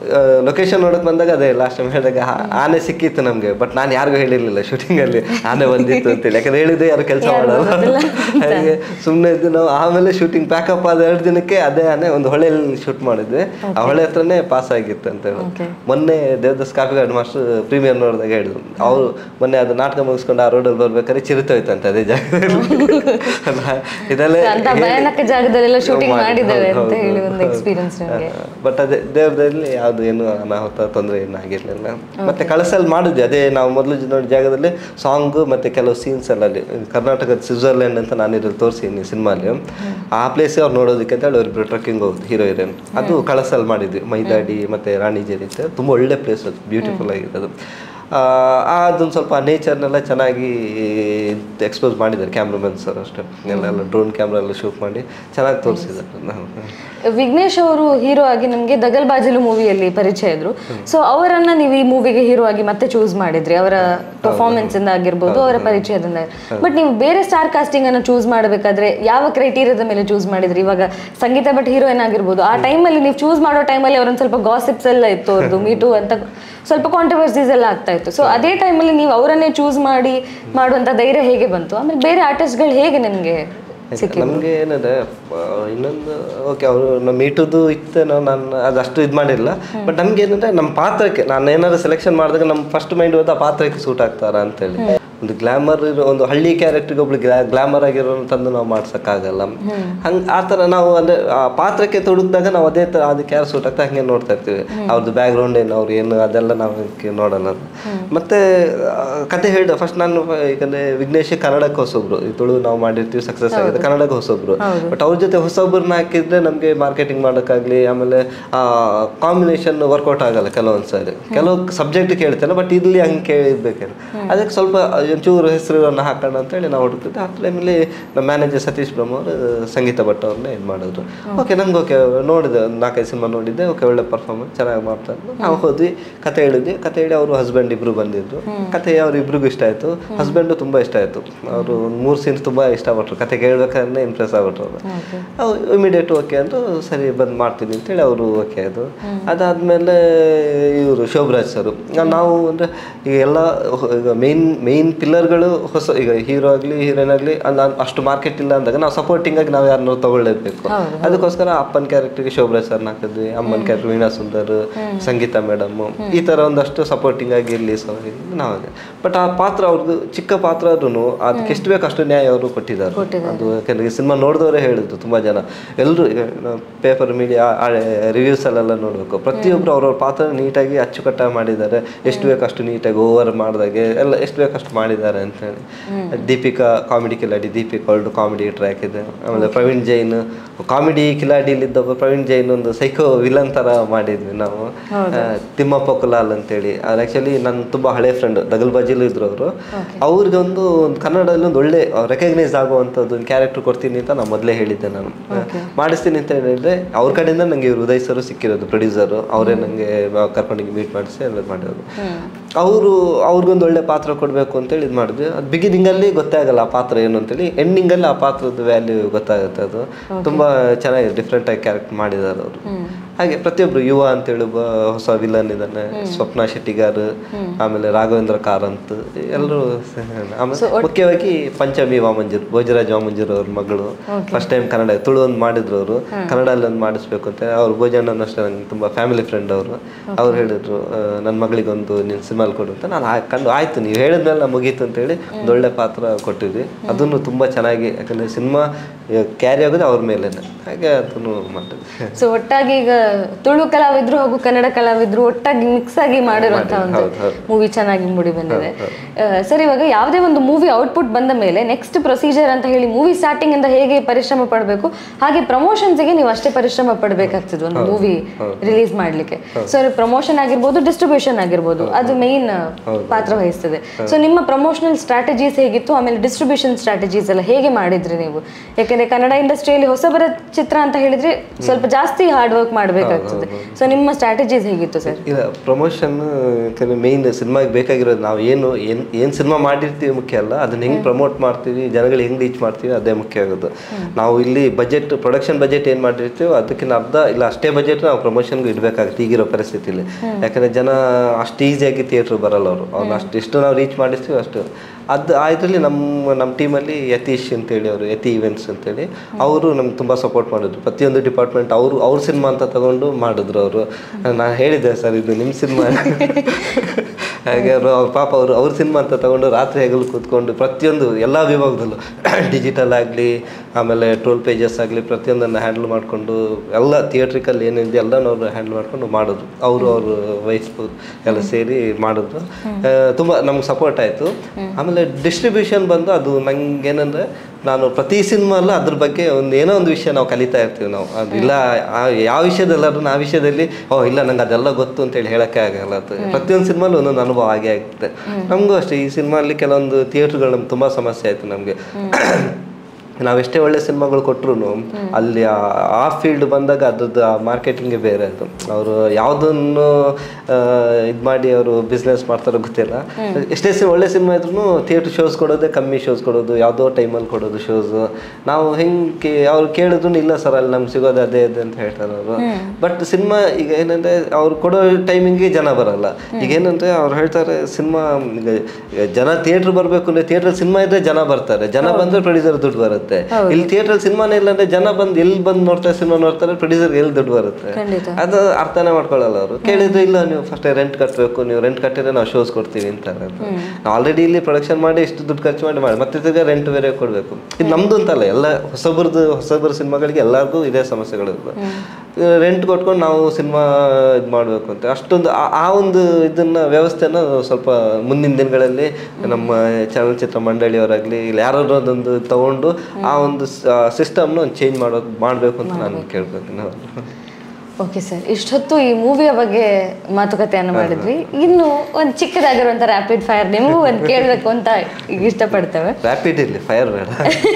ಲೊಕೇಶನ್ ನೋಡಕ್ ಬಂದಾಗ ಅದೇ ಲಾಸ್ಟ್ ಟೈಮ್ ಹೇಳಿದಾಗ ಆ- ಆನೆ ಸಿಕ್ಕಿತ್ತು ನಮ್ಗೆ ಬಟ್ ನಾನು ಯಾರಿಗೂ ಹೇಳಿರ್ಲಿಲ್ಲ ಶೂಟಿಂಗ್ ಅಲ್ಲಿ ಆನೆ ಬಂದಿತ್ತು ಅಂತೇಳಿ ಯಾಕಂದ್ರೆ ಹೇಳಿದ್ರೆ ಯಾರು ಕೆಲಸ ಮಾಡಲ್ಲ ಹಾಗೆ ಸುಮ್ಮನೆ ಇದ್ದು ನಾವು ಆಮೇಲೆ ಶೂಟಿಂಗ್ ಪ್ಯಾಕಪ್ ಆದ ಎರಡು ದಿನಕ್ಕೆ ಅದೇ ಆನೆ ಒಂದು ಹೊಳೆಯಲ್ಲಿ ಶೂಟ್ ಮಾಡಿದ್ವಿ ಆ ಹೊಳೆ ಹತ್ರನೇ ಪಾಸ್ ಆಗಿತ್ತು ಅಂತ ಹೇಳಿ Okay. ಮೊನ್ನೆ Devdas coffee guard master premiere ನೋಡಿದಾಗ ಹೇಳಿದ್ರು ಅವರು ಮೊನ್ನೆ ಅದು ನಾಟಕ ಮುಗಿಸ್ಕೊಂಡು ಆ ರೋಡಲ್ಲಿ ಬರ್ಬೇಕಾದ್ರೆ ಚಿರುತೋಯ್ತಂತೆ ಅದೇ ಜಾಗದಲ್ಲಿ ಅಲ್ಲ, ಇದೆಲ್ಲ ಅಂತ ಹೇಳಿ- ಭಯಾನಕ ಜಾಗದಲ್ಲೆಲ್ಲ ಶೂಟಿಂಗ್ ಮಾಡಿ- ಮಾಡಿದ್ದೇವೆ ಹೌದು, ಅಂತ ಹೌದು, ಹೇಳಿ ಒಂದು ಹೌದು. ಎಕ್ಸ್ಪೀರಿಯನ್ಸ್ ನಿಮಗೆ ಬಟ್ ಅದೇ ದೇವ್ರದಲ್ಲಿ ಯಾವ್ದು ಏನು ಅನಾಹುತ ತೊಂದರೆ ಏನು ಆಗಿರ್ಲಿಲ್ಲ ಮತ್ತೆ ಕಳಸಲ್ಲಿ ಮಾಡಿದ್ವಿ ಅದೇ ನಾವು ಮೊದಲು ನೋಡಿ ಜಾಗದಲ್ಲಿ ಸಾಂಗ್ ಮತ್ತೆ ಕೆಲವು ಸೀನ್ಸ್ ಎಲ್ಲ ಅಲ್ಲಿ ಕರ್ನಾಟಕದ ಸ್ವಿಟ್ಜರ್ಲೆಂಡ್ ಅಂತ ನಾನು ಇದ್ರಲ್ಲಿ ತೋರಿಸಿದ್ದೀನಿ ಸಿನಿಮಾಲಿ ಆ ಪ್ಲೇಸ್ ಅವ್ರು ನೋಡೋದಕ್ಕೆ ಅಂತ ಹೇಳಿ ಅವ್ರಿಬ್ರು ಟ್ರಕ್ಕಿಂಗ್ ಹೋಗುದು ಹೀರೋ ಹೀರೋಯಿನ್ ಅದು ಕಳಸಲ್ಲಿ ಮಾಡಿದ್ವಿ ಮೈದಾಡಿ ಮತ್ತೆ ರಾಣಿಜೇರಿ ಅಂತ ತುಂಬ ಒಳ್ಳೆ ಪ್ಲೇಸ್ ಅದು ಬ್ಯೂಟಿಫುಲ್ ಆಗಿದೆ ಅದು ಆ, ಅದೊಂದು ಸ್ವಲ್ಪ ನೇಚರ್ನೆಲ್ಲ ಚೆನ್ನಾಗಿ ಎಕ್ಸ್ಪೋಸ್ ಮಾಡಿದ್ದಾರೆ ಕ್ಯಾಮ್ರಾಮನ್ಸ್ ಅವರು ಅಷ್ಟೇ ಎಲ್ಲ ಎಲ್ಲ ಡ್ರೋನ್ ಕ್ಯಾಮ್ರಾ ಎಲ್ಲ ಶೂಟ್ ಮಾಡಿ ಚೆನ್ನಾಗಿ ತೋರಿಸಿದ್ದಾರೆ ನಾವು ವಿಘ್ನೇಶ್ ಅವರು ಹೀರೋ ಆಗಿ ನಮಗೆ ದಗಲ್ ಬಾಜಲು ಮೂವಿಯಲ್ಲಿ ಪರಿಚಯ ಇದ್ರು ಸೊ ಅವರನ್ನ ನೀವು ಈ ಮೂವಿಗೆ ಹೀರೋ ಆಗಿ ಮತ್ತೆ ಚೂಸ್ ಮಾಡಿದ್ರಿ ಅವರ ಪರ್ಫಾರ್ಮೆನ್ಸ್ ಇಂದ ಆಗಿರ್ಬೋದು ಅವರ ಪರಿಚಯದಿಂದ ಬಟ್ ನೀವು ಬೇರೆ ಸ್ಟಾರ್ ಕಾಸ್ಟಿಂಗ್ ಅನ್ನು ಚೂಸ್ ಮಾಡಬೇಕಾದ್ರೆ ಯಾವ ಕ್ರೈಟೀರಿಯಾದ ಮೇಲೆ ಚೂಸ್ ಮಾಡಿದ್ರಿ ಇವಾಗ ಸಂಗೀತ ಭಟ್ ಹೀರೋಯಿನ್ ಆಗಿರ್ಬೋದು ಆ ಟೈಮಲ್ಲಿ ನೀವು ಚೂಸ್ ಮಾಡೋ ಟೈಮಲ್ಲಿ ಅವರೊಂದು ಸ್ವಲ್ಪ ಗಾಸಿಪ್ಸ್ ಎಲ್ಲ ಇತ್ತು ಅವ್ರದ್ದು ಮೀಟು ಅಂತ ಸ್ವಲ್ಪ ಕಾಂಟ್ರವರ್ಸೀಸ್ ಎಲ್ಲ ಆಗ್ತಾ ಇತ್ತು ಸೊ ಅದೇ ಟೈಮಲ್ಲಿ ನೀವು ಅವರನ್ನೇ ಚೂಸ್ ಮಾಡಿ ಮಾಡುವಂತ ಧೈರ್ಯ ಹೇಗೆ ಬಂತು ಆಮೇಲೆ ಬೇರೆ ಆರ್ಟಿಸ್ಟ್ಗಳು ಹೇಗೆ ನಿಮಗೆ ಸಿಕ್ಕಿ ನಮಗೆ ಏನಂದ್ರೆ ಆ, ಇನ್ನೊಂದು ಓಕೆ ಅವರು ನಮ್ಮ ಮೀಟುದು ಇತ್ತೇನೋ ನಾನು ಅದಷ್ಟು ಇದು ಮಾಡಿಲ್ಲ ಬಟ್ ನಮ್ಗೆ ಏನಂದ್ರೆ ನಮ್ಮ ಪಾತ್ರಕ್ಕೆ ನಾನು ಏನಾದ್ರು ಸೆಲೆಕ್ಷನ್ ಮಾಡಿದಾಗ ನಮ್ಮ ಫಸ್ಟ್ ಮೈಂಡ್ ಹೋದ ಆ ಪಾತ್ರಕ್ಕೆ ಸೂಟ್ ಆಗ್ತಾರ ಅಂತೇಳಿ ಒಂದು ಗ್ಲಾಮರ್ ಇರೋ ಒಂದು ಹಳ್ಳಿ ಕ್ಯಾರೆಕ್ಟರ್ಗೆ ಒಬ್ಳು ಗ್ಲಾಮರ್ ಆಗಿರೋ ತಂದು ನಾವು ಮಾಡ್ಸಕ್ಕಾಗಲ್ಲ ಹಂಗೆ ಆ ಥರ ನಾವು ಅಂದ್ರೆ ಆ ಪಾತ್ರಕ್ಕೆ ತೊಡಗಿದಾಗ ನಾವು ಅದೇ ಥರ ಅದಕ್ಕೆ ಯಾರು ಸೂಟ್ ಆಗ್ತಾ ಹಂಗೆ ನೋಡ್ತಾ ಇರ್ತೀವಿ ಅವ್ರದ್ದು ಬ್ಯಾಕ್ಗ್ರೌಂಡ್ ಏನು ಅವ್ರು ಏನು ಅದೆಲ್ಲ ನಾವು ಅದಕ್ಕೆ ನೋಡೋಣ ಮತ್ತೆ ಆ, ಕತೆ ಹೇಳಿದ ಫಸ್ಟ್ ನಾನು ಯಾಕಂದ್ರೆ ವಿಘ್ನೇಶ್ ಕನ್ನಡಕ್ಕೆ ಹೊಸೊಬ್ರು ಈ ತುಳು ನಾವು ಮಾಡಿರ್ತೀವಿ ಸಕ್ಸಸ್ ಆಗಿದೆ ಕನ್ನಡಕ್ಕೆ ಹೊಸೊಬ್ರು ಬಟ್ ಅವ್ರ ಜೊತೆ ಹೊಸೊಬ್ರನ್ನ ಹಾಕಿದ್ರೆ ನಮಗೆ ಮಾರ್ಕೆಟಿಂಗ್ ಮಾಡೋಕ್ಕಾಗ್ಲಿ ಆಮೇಲೆ ಕಾಂಬಿನೇಷನ್ ವರ್ಕೌಟ್ ಆಗಲ್ಲ ಕೆಲವೊಂದು ಸಾರಿ ಕೆಲವು ಸಬ್ಜೆಕ್ಟ್ ಕೇಳ್ತೇನೆ ಬಟ್ ಇಲ್ಲಿ ಹಂಗೆ ಕೇಳಿರ್ಬೇಕೇನು ಅದಕ್ಕೆ ಸ್ವಲ್ಪ ಒಂಚೂರು ಹೆಸರುಗಳನ್ನ ಹಾಕೋಣ ಅಂತೇಳಿ ನಾವು ಹುಡುಕಿದ್ದೆ ಆ ಟೈಮಲ್ಲಿ ನಮ್ಮ ಮ್ಯಾನೇಜರ್ ಸತೀಶ್ ಬ್ರಹ್ಮ ಅವರು ಸಂಗೀತ ಭಟ್ ಅವ್ರನ್ನ ಇದು ಮಾಡಿದ್ರು ಓಕೆ ನಂಗೆ ಓಕೆ ನೋಡಿದೆ ಒಂದು ನಾಲ್ಕೈದು ಸಿನಿಮಾ ನೋಡಿದ್ದೆ ಓಕೆ ಒಳ್ಳೆ ಪರ್ಫಾರ್ಮೆನ್ಸ್ ಚೆನ್ನಾಗಿ ಮಾಡ್ತಾ ಇದ್ರು ನಾವು ಹೋದ್ವಿ ಕತೆ ಹೇಳಿದ್ವಿ ಕತೆ ಹೇಳಿ ಅವರು ಹಸ್ಬೆಂಡ್ ಇಬ್ರು ಬಂದಿದ್ರು ಕತೆ ಅವ್ರ ಇಬ್ರಿಗೂ ಇಷ್ಟ ಆಯ್ತು ಹಸ್ಬೆಂಡು ತುಂಬಾ ಇಷ್ಟ ಆಯ್ತು ಅವರು ಒಂದು ಮೂರು ಸೀನ್ಸ್ ತುಂಬಾ ಇಷ್ಟಪಟ್ರು ಕತೆ ಕೇಳ್ಬೇಕಾದ್ರೆ ಇಂಪ್ರೆಸ್ ಆಗ್ಬಿಟ್ರು ಅವರು ಅವ್ರು ಇಮಿಡಿಯೇಟ್ ಓಕೆ ಅಂದ್ರು ಸರಿ ಬಂದು ಮಾಡ್ತೀನಿ ಅಂತೇಳಿ ಅವರು ಓಕೆ ಆಯ್ತು ಅದಾದ್ಮೇಲೆ ಇವರು ಶೋಭರಾಜ್ ಸರ್ ನಾವು ಅಂದ್ರೆ ಈಗ ಎಲ್ಲ ಹೊ- ಈಗ ಮೇನ್ ಮೇನ್ ಪಿಲ್ಲರ್ಗಳು ಹೊಸ ಈಗ ಹೀರೋ ಆಗಲಿ ಹೀರೋಯಿನ್ ಆಗಲಿ ಅಷ್ಟು ಮಾರ್ಕೆಟ್ ಇಲ್ಲ ಅಂದಾಗ ನಾವು ಸಪೋರ್ಟಿಂಗ್ ಆಗಿ ನಾವು ಯಾರನ್ನೋ ತಗೊಳ್ಳೇಬೇಕು ಅದಕ್ಕೋಸ್ಕರ ಅಪ್ಪನ ಕ್ಯಾರೆಕ್ಟರ್ಗೆ ಶೋಭರಾಜ್ ಸರ್ನ ಹಾಕಿದ್ವಿ ಅಮ್ಮನ ಕ್ಯಾರೆಕ್ಟರ್ ವೀಣಾ ಸುಂದರ್ ಸಂಗೀತ ಮೇಡಮ್ ಈ ತರ ಒಂದಷ್ಟು ಸಪೋರ್ಟಿಂಗ್ ಆಗಿ ಇರಲಿ ಸೊ ನಾವು ಬಟ್ ಆ ಪಾತ್ರ ಅವ್ರದ್ದು ಚಿಕ್ಕ ಪಾತ್ರ ಆದ್ರೂ ಅದಕ್ಕೆ ಎಷ್ಟು ಬೇಕು ಅಷ್ಟು ನ್ಯಾಯ ಅವರು ಕೊಟ್ಟಿದ್ದಾರೆ ಅದು ಯಾಕಂದ್ರೆ ಸಿನಿಮಾ ನೋಡಿದವರೇ ಹೇಳಿದ್ರು ತುಂಬಾ ಜನ ಎಲ್ಲರೂ ಪೇಪರ್ ಮೀಡಿಯಾ ರಿವ್ಯೂಸ್ ಅಲ್ಲೆಲ್ಲ ನೋಡ್ಬೇಕು ಪ್ರತಿಯೊಬ್ರು ಅವ್ರವ್ರ ಪಾತ್ರ ನೀಟಾಗಿ ಅಚ್ಚುಕಟ್ಟಾಗಿ ಮಾಡಿದ್ದಾರೆ ಎಷ್ಟು ಬೇಕು ಅಷ್ಟು ನೀಟಾಗಿ ಓವರ್ ಮಾಡಿದಾಗೆ ಎಲ್ಲ ಎಷ್ಟು ಬೇಕು ಅಷ್ಟು ಮಾಡಿದ್ದಾರೆ ಅಂತ ಹೇಳಿ ದೀಪಿಕಾ ಕಾಮಿಡಿ ಕಿಲಾಡಿ ದೀಪಿಕಾ ಒಳ್ಳೆ ಕಾಮಿಡಿ ಟ್ರ್ಯಾಕ್ ಇದೆ ಆಮೇಲೆ ಪ್ರವೀಣ್ ಜೈನ್ ಕಾಮಿಡಿ ಕಿಲಾಡಿಲಿದ್ದೊಬ್ಬ ಪ್ರವೀಣ್ ಜೈನ್ ಒಂದು ಸೈಕೋ ವಿಲನ್ ತರ ಮಾಡಿದ್ವಿ ನಾವು ಆ, ತಿಮ್ಮಪ್ಪ ಕುಲಾಲ್ ಅಂತೇಳಿ ಅದು ಆಕ್ಚುಲಿ ನನ್ನ ತುಂಬಾ ಹಳೆ ಫ್ರೆಂಡ್ ದಗಲ್ಬಾಜಿಲು ಇದ್ರು ಅವರು ಅವ್ರಿಗೆ ಒಂದು ಒಂದು ಕನ್ನಡದಲ್ಲಿ ಒಂದು ಒಳ್ಳೆ ರೆಕಗ್ನೈಸ್ ಆಗುವಂಥದ್ದು ಒಂದು ಕ್ಯಾರೆಕ್ಟರ್ ಕೊಡ್ತೀನಿ ಅಂತ ನಾನು ಮೊದಲೇ ಹೇಳಿದ್ದೆ ನಾನು ಮಾಡಿಸ್ತೀನಿ ಅಂತ ಹೇಳಿದ್ರೆ ಅವ್ರ ಕಡೆಯಿಂದ ನಂಗೆ ಇವ್ರು ಉದಯ್ ಸರ್ ಸಿಕ್ಕಿರೋದು ಪ್ರೊಡ್ಯೂಸರು ಅವರೇ ನನಗೆ ಕರ್ಕೊಂಡೋಗಿ ಮೀಟ್ ಮಾಡಿಸಿ ಎಲ್ಲ ಮಾಡಿರೋದು ಅವರು ಅವ್ರಿಗೊಂದು ಒಳ್ಳೆ ಪಾತ್ರ ಕೊಡಬೇಕು ಅಂತೇಳಿ ಇದು ಮಾಡಿದ್ವಿ ಅದು ಬಿಗಿನಿಂಗಲ್ಲಿ ಗೊತ್ತೇ ಆಗಲ್ಲ ಆ ಪಾತ್ರ ಏನು ಅಂತೇಳಿ ಎಂಡಿಂಗಲ್ಲಿ ಆ ಪಾತ್ರದ ವ್ಯಾಲ್ಯೂ ಗೊತ್ತಾಗುತ್ತೆ ಅದು ತುಂಬ ಚೆನ್ನಾಗಿ ಡಿಫ್ರೆಂಟ್ ಆಗಿ ಕ್ಯಾರೆಕ್ಟರ್ ಮಾಡಿದ್ದಾರೆ ಅವರು ಹಾಗೆ ಪ್ರತಿಯೊಬ್ರು ಯುವ ಅಂತೇಳಿ ಒಬ್ಬ ಹೊಸ ವಿಲನ್ ಇದ್ದಾನೆ ಸ್ವಪ್ನ ಶೆಟ್ಟಿಗಾರ್ ಆಮೇಲೆ ರಾಘವೇಂದ್ರ ಕಾರಂತ್ ಎಲ್ಲರೂ ಆಮೇಲೆ ಮುಖ್ಯವಾಗಿ ಪಂಚಮಿ ವಾಮಂಜೂರ್ ಭೋಜರಾಜ್ ವಾಮಂಜೂರ್ ಅವ್ರ ಮಗಳು ಫಸ್ಟ್ ಟೈಮ್ ಕನ್ನಡ ತುಳು ಒಂದು ಮಾಡಿದ್ರು ಅವರು ಕನ್ನಡಲ್ಲಿ ಒಂದು ಮಾಡಿಸ್ಬೇಕು ಅಂತ ಅವ್ರು ಭೋಜನ ಅಷ್ಟೇ ನಂಗೆ ತುಂಬ ಫ್ಯಾಮಿಲಿ ಫ್ರೆಂಡ್ ಅವರು ಅವ್ರು ಹೇಳಿದ್ರು ನನ್ನ ಮಗಳಿಗೊಂದು ನೀನು ಸಿನಿಮಾಲ್ ಕೊಡು ಅಂತ ನಾನು ಹಾಕೊಂಡು ಆಯ್ತು ನೀವು ಹೇಳಿದ್ಮೇಲೆ ನಾನು ಮುಗೀತು ಅಂತೇಳಿ ಒಂದು ಒಳ್ಳೆ ಪಾತ್ರ ಕೊಟ್ಟಿದ್ವಿ ಅದನ್ನು ತುಂಬ ಚೆನ್ನಾಗಿ ಯಾಕಂದ್ರೆ ಸಿನಿಮಾ ಕ್ಯಾರಿ ಆಗೋದು ಅವ್ರ ಮೇಲೇನೆ ಹಾಗೆ ಅದನ್ನು ಮಾಡಿದ್ವಿ ಸೊ ಒಟ್ಟಾಗಿ ಈಗ ತುಳು ಕಲಾವಿದ್ರು ಹಾಗೂ ಕನ್ನಡ ಕಲಾವಿದ್ರು ಒಟ್ಟಾಗಿ ಮಿಕ್ಸ್ ಆಗಿ ಮಾಡಿರುವಂತ ಒಂದು ಹೌದು, ಹೌದು. ಮೂವಿ ಚೆನ್ನಾಗಿ ಮೂಡಿ ಬಂದಿದೆ ಸರ್ ಇವಾಗ ಯಾವುದೇ ಒಂದು ಮೂವಿ ಔಟ್ಪುಟ್ ಬಂದ ಮೇಲೆ ನೆಕ್ಸ್ಟ್ ಪ್ರೊಸೀಜರ್ ಅಂತ ಹೇಳಿ ಮೂವಿ ಸ್ಟಾರ್ಟಿಂಗ್ ಇಂದ ಹೇಗೆ ಪರಿಶ್ರಮ ಪಡಬೇಕು ಹಾಗೆ ಪ್ರಮೋಷನ್ಸ್ಗೆ ನೀವು ಅಷ್ಟೇ ಪರಿಶ್ರಮ ಪಡಬೇಕಾಗ್ತದೆ ಒಂದು ಮೂವಿ ರಿಲೀಸ್ ಮಾಡ್ಲಿಕ್ಕೆ ಸೊ ಪ್ರಮೋಷನ್ ಆಗಿರ್ಬೋದು ಡಿಸ್ಟ್ರಿಬ್ಯೂಷನ್ ಆಗಿರ್ಬೋದು ಅದು ಮೇನ್ ಪಾತ್ರ ವಹಿಸ್ತದೆ ಸೊ ನಿಮ್ಮ ಪ್ರಮೋಷನಲ್ ಸ್ಟ್ರಾಟಜೀಸ್ ಹೇಗಿತ್ತು ಆಮೇಲೆ ಡಿಸ್ಟ್ರಿಬ್ಯೂಷನ್ ಸ್ಟ್ರಾಟಜೀಸ್ ಎಲ್ಲ ಹೇಗೆ ಮಾಡಿದ್ರಿ ನೀವು ಯಾಕಂದ್ರೆ ಕನ್ನಡ ಇಂಡಸ್ಟ್ರಿಯಲ್ಲಿ ಹೊಸಬರ ಚಿತ್ರ ಅಂತ ಹೇಳಿದ್ರೆ ಸ್ವಲ್ಪ ಜಾಸ್ತಿ ಹಾರ್ಡ್ ವರ್ಕ್ ಮಾಡಬೇಕು ಮಾಡಬೇಕಾಗ್ತದೆ ಸೊ ನಿಮ್ಮ ಸ್ಟ್ರಾಟಜೀಸ್ ಹೇಗಿತ್ತು ಸರ್ ಇಲ್ಲ ಪ್ರಮೋಷನ್ ಮೇಯ್ನ್ ಸಿನಿಮಾಗೆ ಬೇಕಾಗಿರೋದು ನಾವು ಏನು ಏನು ಏನು ಸಿನಿಮಾ ಮಾಡಿರ್ತೀವಿ ಮುಖ್ಯ ಅಲ್ಲ ಅದನ್ನ ಹೆಂಗೆ ಪ್ರಮೋಟ್ ಮಾಡ್ತೀವಿ ಜನಗಳು ಹೆಂಗೆ ರೀಚ್ ಮಾಡ್ತೀವಿ ಅದೇ ಮುಖ್ಯ ಆಗೋದು ನಾವು ಇಲ್ಲಿ ಬಜೆಟ್ ಪ್ರೊಡಕ್ಷನ್ ಬಜೆಟ್ ಏನು ಮಾಡಿರ್ತೀವೋ ಅದಕ್ಕಿಂತ ಅರ್ಧ ಇಲ್ಲ ಅಷ್ಟೇ ಬಜೆಟ್ ನಾವು ಪ್ರಮೋಷನ್ಗೆ ಇಡಬೇಕಾಗುತ್ತೆ ಈಗಿರೋ ಪರಿಸ್ಥಿತಿಲಿ ಯಾಕಂದರೆ ಜನ ಅಷ್ಟು ಈಸಿಯಾಗಿ ಥಿಯೇಟ್ರ್ ಬರಲ್ಲ ಅವರು ಅವ್ರನ್ನ ಅಷ್ಟು ಎಷ್ಟು ನಾವು ರೀಚ್ ಮಾಡಿಸ್ತೀವಿ ಅಷ್ಟು ಅದು ಆ ಇದರಲ್ಲಿ ನಮ್ಮ ನಮ್ಮ ಟೀಮಲ್ಲಿ ಯತೀಶ್ ಅಂತೇಳಿ ಅವರು ಯತಿ ಇವೆಂಟ್ಸ್ ಅಂತೇಳಿ ಅವರು ನಮ್ಗೆ ತುಂಬ ಸಪೋರ್ಟ್ ಮಾಡಿದ್ರು ಪ್ರತಿಯೊಂದು ಡಿಪಾರ್ಟ್ಮೆಂಟ್ ಅವರು ಅವ್ರ ಸಿನಿಮಾ ಅಂತ ತಗೊಂಡು ಮಾಡಿದ್ರು ಅವರು ನಾನು ಹೇಳಿದ್ದೆ ಸರ್ ಇದು ನಿಮ್ಮ ಸಿನಿಮಾ ಹಾಗೆ ಅವರು ಅವ್ರ ಪಾಪ ಅವರು ಅವ್ರ ಸಿನಿಮಾ ಅಂತ ತಗೊಂಡು ರಾತ್ರಿ ಹಗಲು ಕೂತ್ಕೊಂಡು ಪ್ರತಿಯೊಂದು ಎಲ್ಲ ವಿಭಾಗದಲ್ಲೂ ಡಿಜಿಟಲ್ ಆಗಲಿ ಆಮೇಲೆ ಟ್ರೋಲ್ ಪೇಜಸ್ ಆಗಲಿ ಪ್ರತಿಯೊಂದನ್ನು ಹ್ಯಾಂಡಲ್ ಮಾಡಿಕೊಂಡು ಎಲ್ಲ ಥಿಯೇಟ್ರಿಕಲ್ ಏನಿದೆ ಎಲ್ಲನೂ ಅವರು ಹ್ಯಾಂಡಲ್ ಮಾಡ್ಕೊಂಡು ಮಾಡಿದ್ರು ಅವರು ಅವರು ವೈಫ್ ಎಲ್ಲ ಸೇರಿ ಮಾಡಿದ್ರು ಆ, ತುಂಬ ನಮ್ಗೆ ಸಪೋರ್ಟ್ ಆಯಿತು ಆಮೇಲೆ ಡಿಸ್ಟ್ರಿಬ್ಯೂಷನ್ ಬಂದು ಅದು ನಂಗೆ ಏನಂದರೆ ನಾನು ಪ್ರತಿ ಸಿನಿಮಲ್ಲೂ ಅದ್ರ ಬಗ್ಗೆ ಒಂದು ಏನೋ ಒಂದು ವಿಷಯ ನಾವು ಕಲಿತಾ ಇರ್ತೀವಿ ನಾವು ಅದು ಇಲ್ಲ ಆ- ಯಾವ ವಿಷಯದಲ್ಲಾದ್ರೂ ಆ ವಿಷಯದಲ್ಲಿ ಓ ಇಲ್ಲ ನಂಗೆ ಅದೆಲ್ಲ ಗೊತ್ತು ಅಂತೇಳಿ ಹೇಳೋಕ್ಕೆ ಆಗಲ್ಲ ಅದು ಪ್ರತಿಯೊಂದು ಸಿನಿಮಾಲು ಒಂದೊಂದು ಅನುಭವ ಆಗೇ ಆಗುತ್ತೆ ನಮಗೂ ಅಷ್ಟೇ ಈ ಸಿನಿಮಾಲ್ಲಿ ಕೆಲವೊಂದು ಥಿಯೇಟ್ರ್ಗಳು ನಮ್ಗೆ ತುಂಬ ಸಮಸ್ಯೆ ಆಯಿತು ನಮಗೆ ನಾವೆಷ್ಟೇ ಒಳ್ಳೆ ಸಿನಿಮಾಗಳು ಕೊಟ್ರು ಅಲ್ಲಿ ಆ- ಆ ಫೀಲ್ಡ್ ಬಂದಾಗ ಅದ್ರದ್ದು ಆ ಮಾರ್ಕೆಟಿಂಗೇ ಬೇರೆ ಅದು ಅವರು ಯಾವುದನ್ನು ಇದು ಮಾಡಿ ಅವರು ಬಿಸ್ನೆಸ್ ಮಾಡ್ತಾರೋ ಗೊತ್ತಿಲ್ಲ ಎಷ್ಟೇ ಸಿ ಒಳ್ಳೆ ಸಿನಿಮಾ ಇದ್ರೂ ಥಿಯೇಟ್ರ್ ಶೋಸ್ ಕೊಡೋದೇ ಕಮ್ಮಿ ಶೋಸ್ ಕೊಡೋದು ಯಾವುದೋ ಟೈಮಲ್ಲಿ ಕೊಡೋದು ಶೋಸ್ ನಾವು ಹೆಂಗೆ ಅವ್ರು ಕೇಳಿದ್ರು ಇಲ್ಲ ಸರ್ ಅಲ್ಲಿ ನಮ್ಗೆ ಸಿಗೋದು ಅದೇ ಇದೆ ಅಂತ ಹೇಳ್ತಾರೆ ಅವರು ಬಟ್ ಸಿನಿಮಾ ಈಗ ಏನಂದ್ರೆ ಅವ್ರು ಕೊಡೋ ಟೈಮಿಂಗ್ಗೆ ಜನ ಬರಲ್ಲ ಈಗ ಏನಂದ್ರೆ ಅವ್ರು ಹೇಳ್ತಾರೆ ಸಿನಿಮಾ ಈಗ ಈಗ ಜನ ಥಿಯೇಟ್ರ್ ಬರಬೇಕು ಅಂದ್ರೆ ಥಿಯೇಟ್ರ್ ಸಿನಿಮಾ ಇದ್ರೆ ಜನ ಬರ್ತಾರೆ ಜನ ಬಂದ್ರೆ ಪ್ರೊಡ್ಯೂಸರ್ ದುಡ್ಡು ಬರುತ್ತೆ ಇಲ್ಲಿ ಥಿಯೇಟ್ರಲ್ಲಿ ಸಿನಿಮಾನೇ ಇಲ್ಲ ಅಂದ್ರೆ ಜನ ಬಂದು ಎಲ್ಲಿ ಬಂದು ನೋಡ್ತಾರೆ ಸಿನಿಮಾ ನೋಡ್ತಾರೆ ಪ್ರೊಡ್ಯೂಸರ್ ಎಲ್ಲಿ ದುಡ್ಡು ಬರುತ್ತೆ ಖಂಡಿತ ಅದು ಅರ್ಥನೇ ಮಾಡ್ಕೊಳ್ಳಲ್ಲ ಅವರು ಕೇಳಿದ್ರೆ ಇಲ್ಲ ನೀವು ಫಸ್ಟ್ ರೆಂಟ್ ಕಟ್ಟಬೇಕು ನೀವು ರೆಂಟ್ ಕಟ್ಟಿದ್ರೆ ನಾವು ಶೋಸ್ ಕೊಡ್ತೀವಿ ಅಂತಾರೆ ನಾವು ಆಲ್ರೆಡಿ ಇಲ್ಲಿ ಪ್ರೊಡಕ್ಷನ್ ಮಾಡಿ ಇಷ್ಟು ದುಡ್ಡು ಖರ್ಚು ಮಾಡಿ ಮಾಡಿ ಮತ್ತೆ ತಿರ್ಗಾ ರೆಂಟ್ ಬೇರೆ ಕೊಡಬೇಕು ಇದು ನಮ್ದು ಅಂತಲ್ಲ ಎಲ್ಲ ಹೊಸಬ್ರದ್ದು ಹೊಸಬ್ರ ಸಿನಿಮಾಗಳಿಗೆ ಎಲ್ಲರಿಗೂ ಇದೇ ಸಮಸ್ಯೆಗಳಿರ್ತದೆ ರೆಂಟ್ ಕೊಟ್ಕೊಂಡು ನಾವು ಸಿನಿಮಾ ಇದು ಮಾಡಬೇಕು ಅಂತ ಅಷ್ಟೊಂದು ಆ- ಆ ಒಂದು ಇದನ್ನ ವ್ಯವಸ್ಥೆನ ಸ್ವಲ್ಪ ಮುಂದಿನ ದಿನಗಳಲ್ಲಿ ನಮ್ಮ ಚಲನಚಿತ್ರ ಮಂಡಳಿಯವರಾಗಲಿ ಇಲ್ಲ ಯಾರೋ ಅದೊಂದು ತಗೊಂಡು ಆ ಒಂದು ಸಿಸ್ಟಮ್ನ ಒಂದು ಚೇಂಜ್ ಮಾಡೋದು ಮಾಡಬೇಕು ಅಂತ ನಾನು ಕೇಳ್ಕೊತೀನಿ ಅವ್ರು ಓಕೆ ಸರ್ ಇಷ್ಟೊತ್ತು ಈ ಮೂವಿಯ ಬಗ್ಗೆ ಮಾತುಕತೆಯನ್ನು ಮಾಡಿದ್ವಿ ಇನ್ನು ಒಂದು ಚಿಕ್ಕದಾಗಿರುವಂಥ ರ್ಯಾಪಿಡ್ ಫೈರ್ ನಿಮಗೂ ಒಂದು ಕೇಳಬೇಕು ಅಂತ ಈಗ ಇಷ್ಟಪಡ್ತೇವೆ ರ್ಯಾಪಿಡ್ ಇರಲಿ ಫೈರ್ ಬೇಡ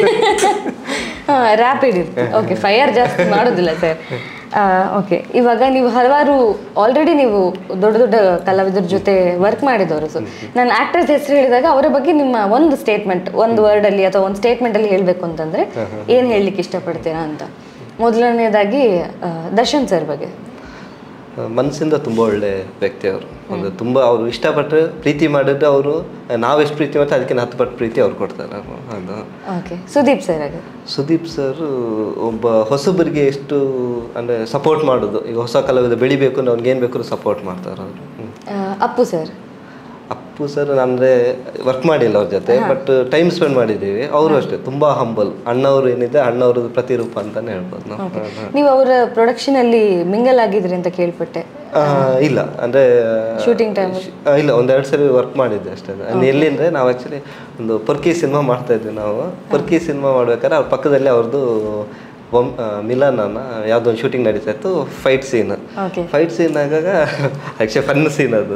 ರ್ಯಾಪಿಡ್ ಇರುತ್ತೆ ಓಕೆ ಫೈರ್ ಜಾಸ್ತಿ ಮಾಡೋದಿಲ್ಲ ಸರ್ ಓಕೆ ಇವಾಗ ನೀವು ಹಲವಾರು ಆಲ್ರೆಡಿ ನೀವು ದೊಡ್ಡ ದೊಡ್ಡ ಕಲಾವಿದರ ಜೊತೆ ವರ್ಕ್ ಮಾಡಿದವರು ಸೊ ನಾನು ಆಕ್ಟರ್ಸ್ ಹೆಸರು ಹೇಳಿದಾಗ ಅವರ ಬಗ್ಗೆ ನಿಮ್ಮ ಒಂದು ಸ್ಟೇಟ್ಮೆಂಟ್ ಒಂದು ವರ್ಡಲ್ಲಿ ಅಥವಾ ಒಂದು ಸ್ಟೇಟ್ಮೆಂಟಲ್ಲಿ ಹೇಳಬೇಕು ಅಂತಂದ್ರೆ ಏನು ಹೇಳಲಿಕ್ಕೆ ಇಷ್ಟಪಡ್ತೀರಾ ಅಂತ ಮೊದಲನೇದಾಗಿ ಆ, ದರ್ಶನ್ ಸರ್ ಬಗ್ಗೆ ಮನಸ್ಸಿಂದ ತುಂಬ ಒಳ್ಳೆ ವ್ಯಕ್ತಿ ಅವರು ಒಂದು ತುಂಬ ಅವರು ಇಷ್ಟಪಟ್ಟರೆ ಪ್ರೀತಿ ಮಾಡಿದ್ರೆ ಅವರು ನಾವು ಎಷ್ಟು ಪ್ರೀತಿ ಮಾಡ್ತಾರೆ ಅದಕ್ಕಿಂತ ಹತ್ತು ಪಟ್ಟು ಪ್ರೀತಿ ಅವ್ರು ಕೊಡ್ತಾರೆ ಅವ್ರು. ಅದು ಓಕೆ ಸುದೀಪ್ ಸರ್ ಆಗ ಸುದೀಪ್ ಸರ್ ಒಬ್ಬ ಹೊಸಬರಿಗೆ ಎಷ್ಟು ಅಂದರೆ ಸಪೋರ್ಟ್ ಮಾಡೋದು ಈಗ ಹೊಸ ಕಲಾವಿದ ಬೆಳಿಬೇಕು ಅಂದ್ರೆ ಅವ್ನಿಗೆ ಏನು ಬೇಕಾದ್ರೂ ಸಪೋರ್ಟ್ ಮಾಡ್ತಾರೆ ಅವರು ಆ, ಅಪ್ಪು ಸರ್ ಅಪ್ಪು ಸರ್ ಅಂದರೆ ವರ್ಕ್ ಮಾಡಿಲ್ಲ ಅವ್ರ ಜೊತೆ ಬಟ್ ಟೈಮ್ ಸ್ಪೆಂಡ್ ಮಾಡಿದ್ದೀವಿ ಅವರು ಅಷ್ಟೇ ತುಂಬ ಹಂಬಲ್ ಅಣ್ಣವ್ರು ಏನಿದೆ ಅಣ್ಣವ್ರದ್ದು ಪ್ರತಿರೂಪ ಅಂತಾನೆ ಹೇಳ್ಬೋದು ನಾವು ನೀವು ಅವರ ಪ್ರೊಡಕ್ಷನ್ ಅಲ್ಲಿ ಮಿಂಗಲ್ ಆಗಿದ್ರಿ ಅಂತ ಕೇಳ್ಪಟ್ಟೆ ಆ, ಇಲ್ಲ ಅಂದರೆ ಶೂಟಿಂಗ್ ಟೈಮ್ ಇಲ್ಲ ಒಂದೆರಡು ಸರಿ ವರ್ಕ್ ಮಾಡಿದ್ದೆ ಅಷ್ಟೇ ಅಲ್ಲಿ ಎಲ್ಲಿ ಅಂದರೆ ನಾವು ಆ್ಯಕ್ಚುಲಿ ಒಂದು ಪರ್ಕಿ ಸಿನಿಮಾ ಮಾಡ್ತಾ ಇದ್ವಿ ನಾವು ಪರ್ಕಿ ಸಿನಿಮಾ ಮಾಡ್ಬೇಕಾದ್ರೆ ಅವ್ರ ಪಕ್ಕದಲ್ಲಿ ಅವ್ರದ್ದು ಒಮ್ ಮಿಲನ್ ಅನ್ನೋ ಯಾವುದೋ ಒಂದು ಶೂಟಿಂಗ್ ನಡೀತಾ ಇತ್ತು fight scene okay fight scene ಆಗಾಗ ಆ್ಯಕ್ಚುಲಿ ಫನ್ ಸೀನ್ ಅದು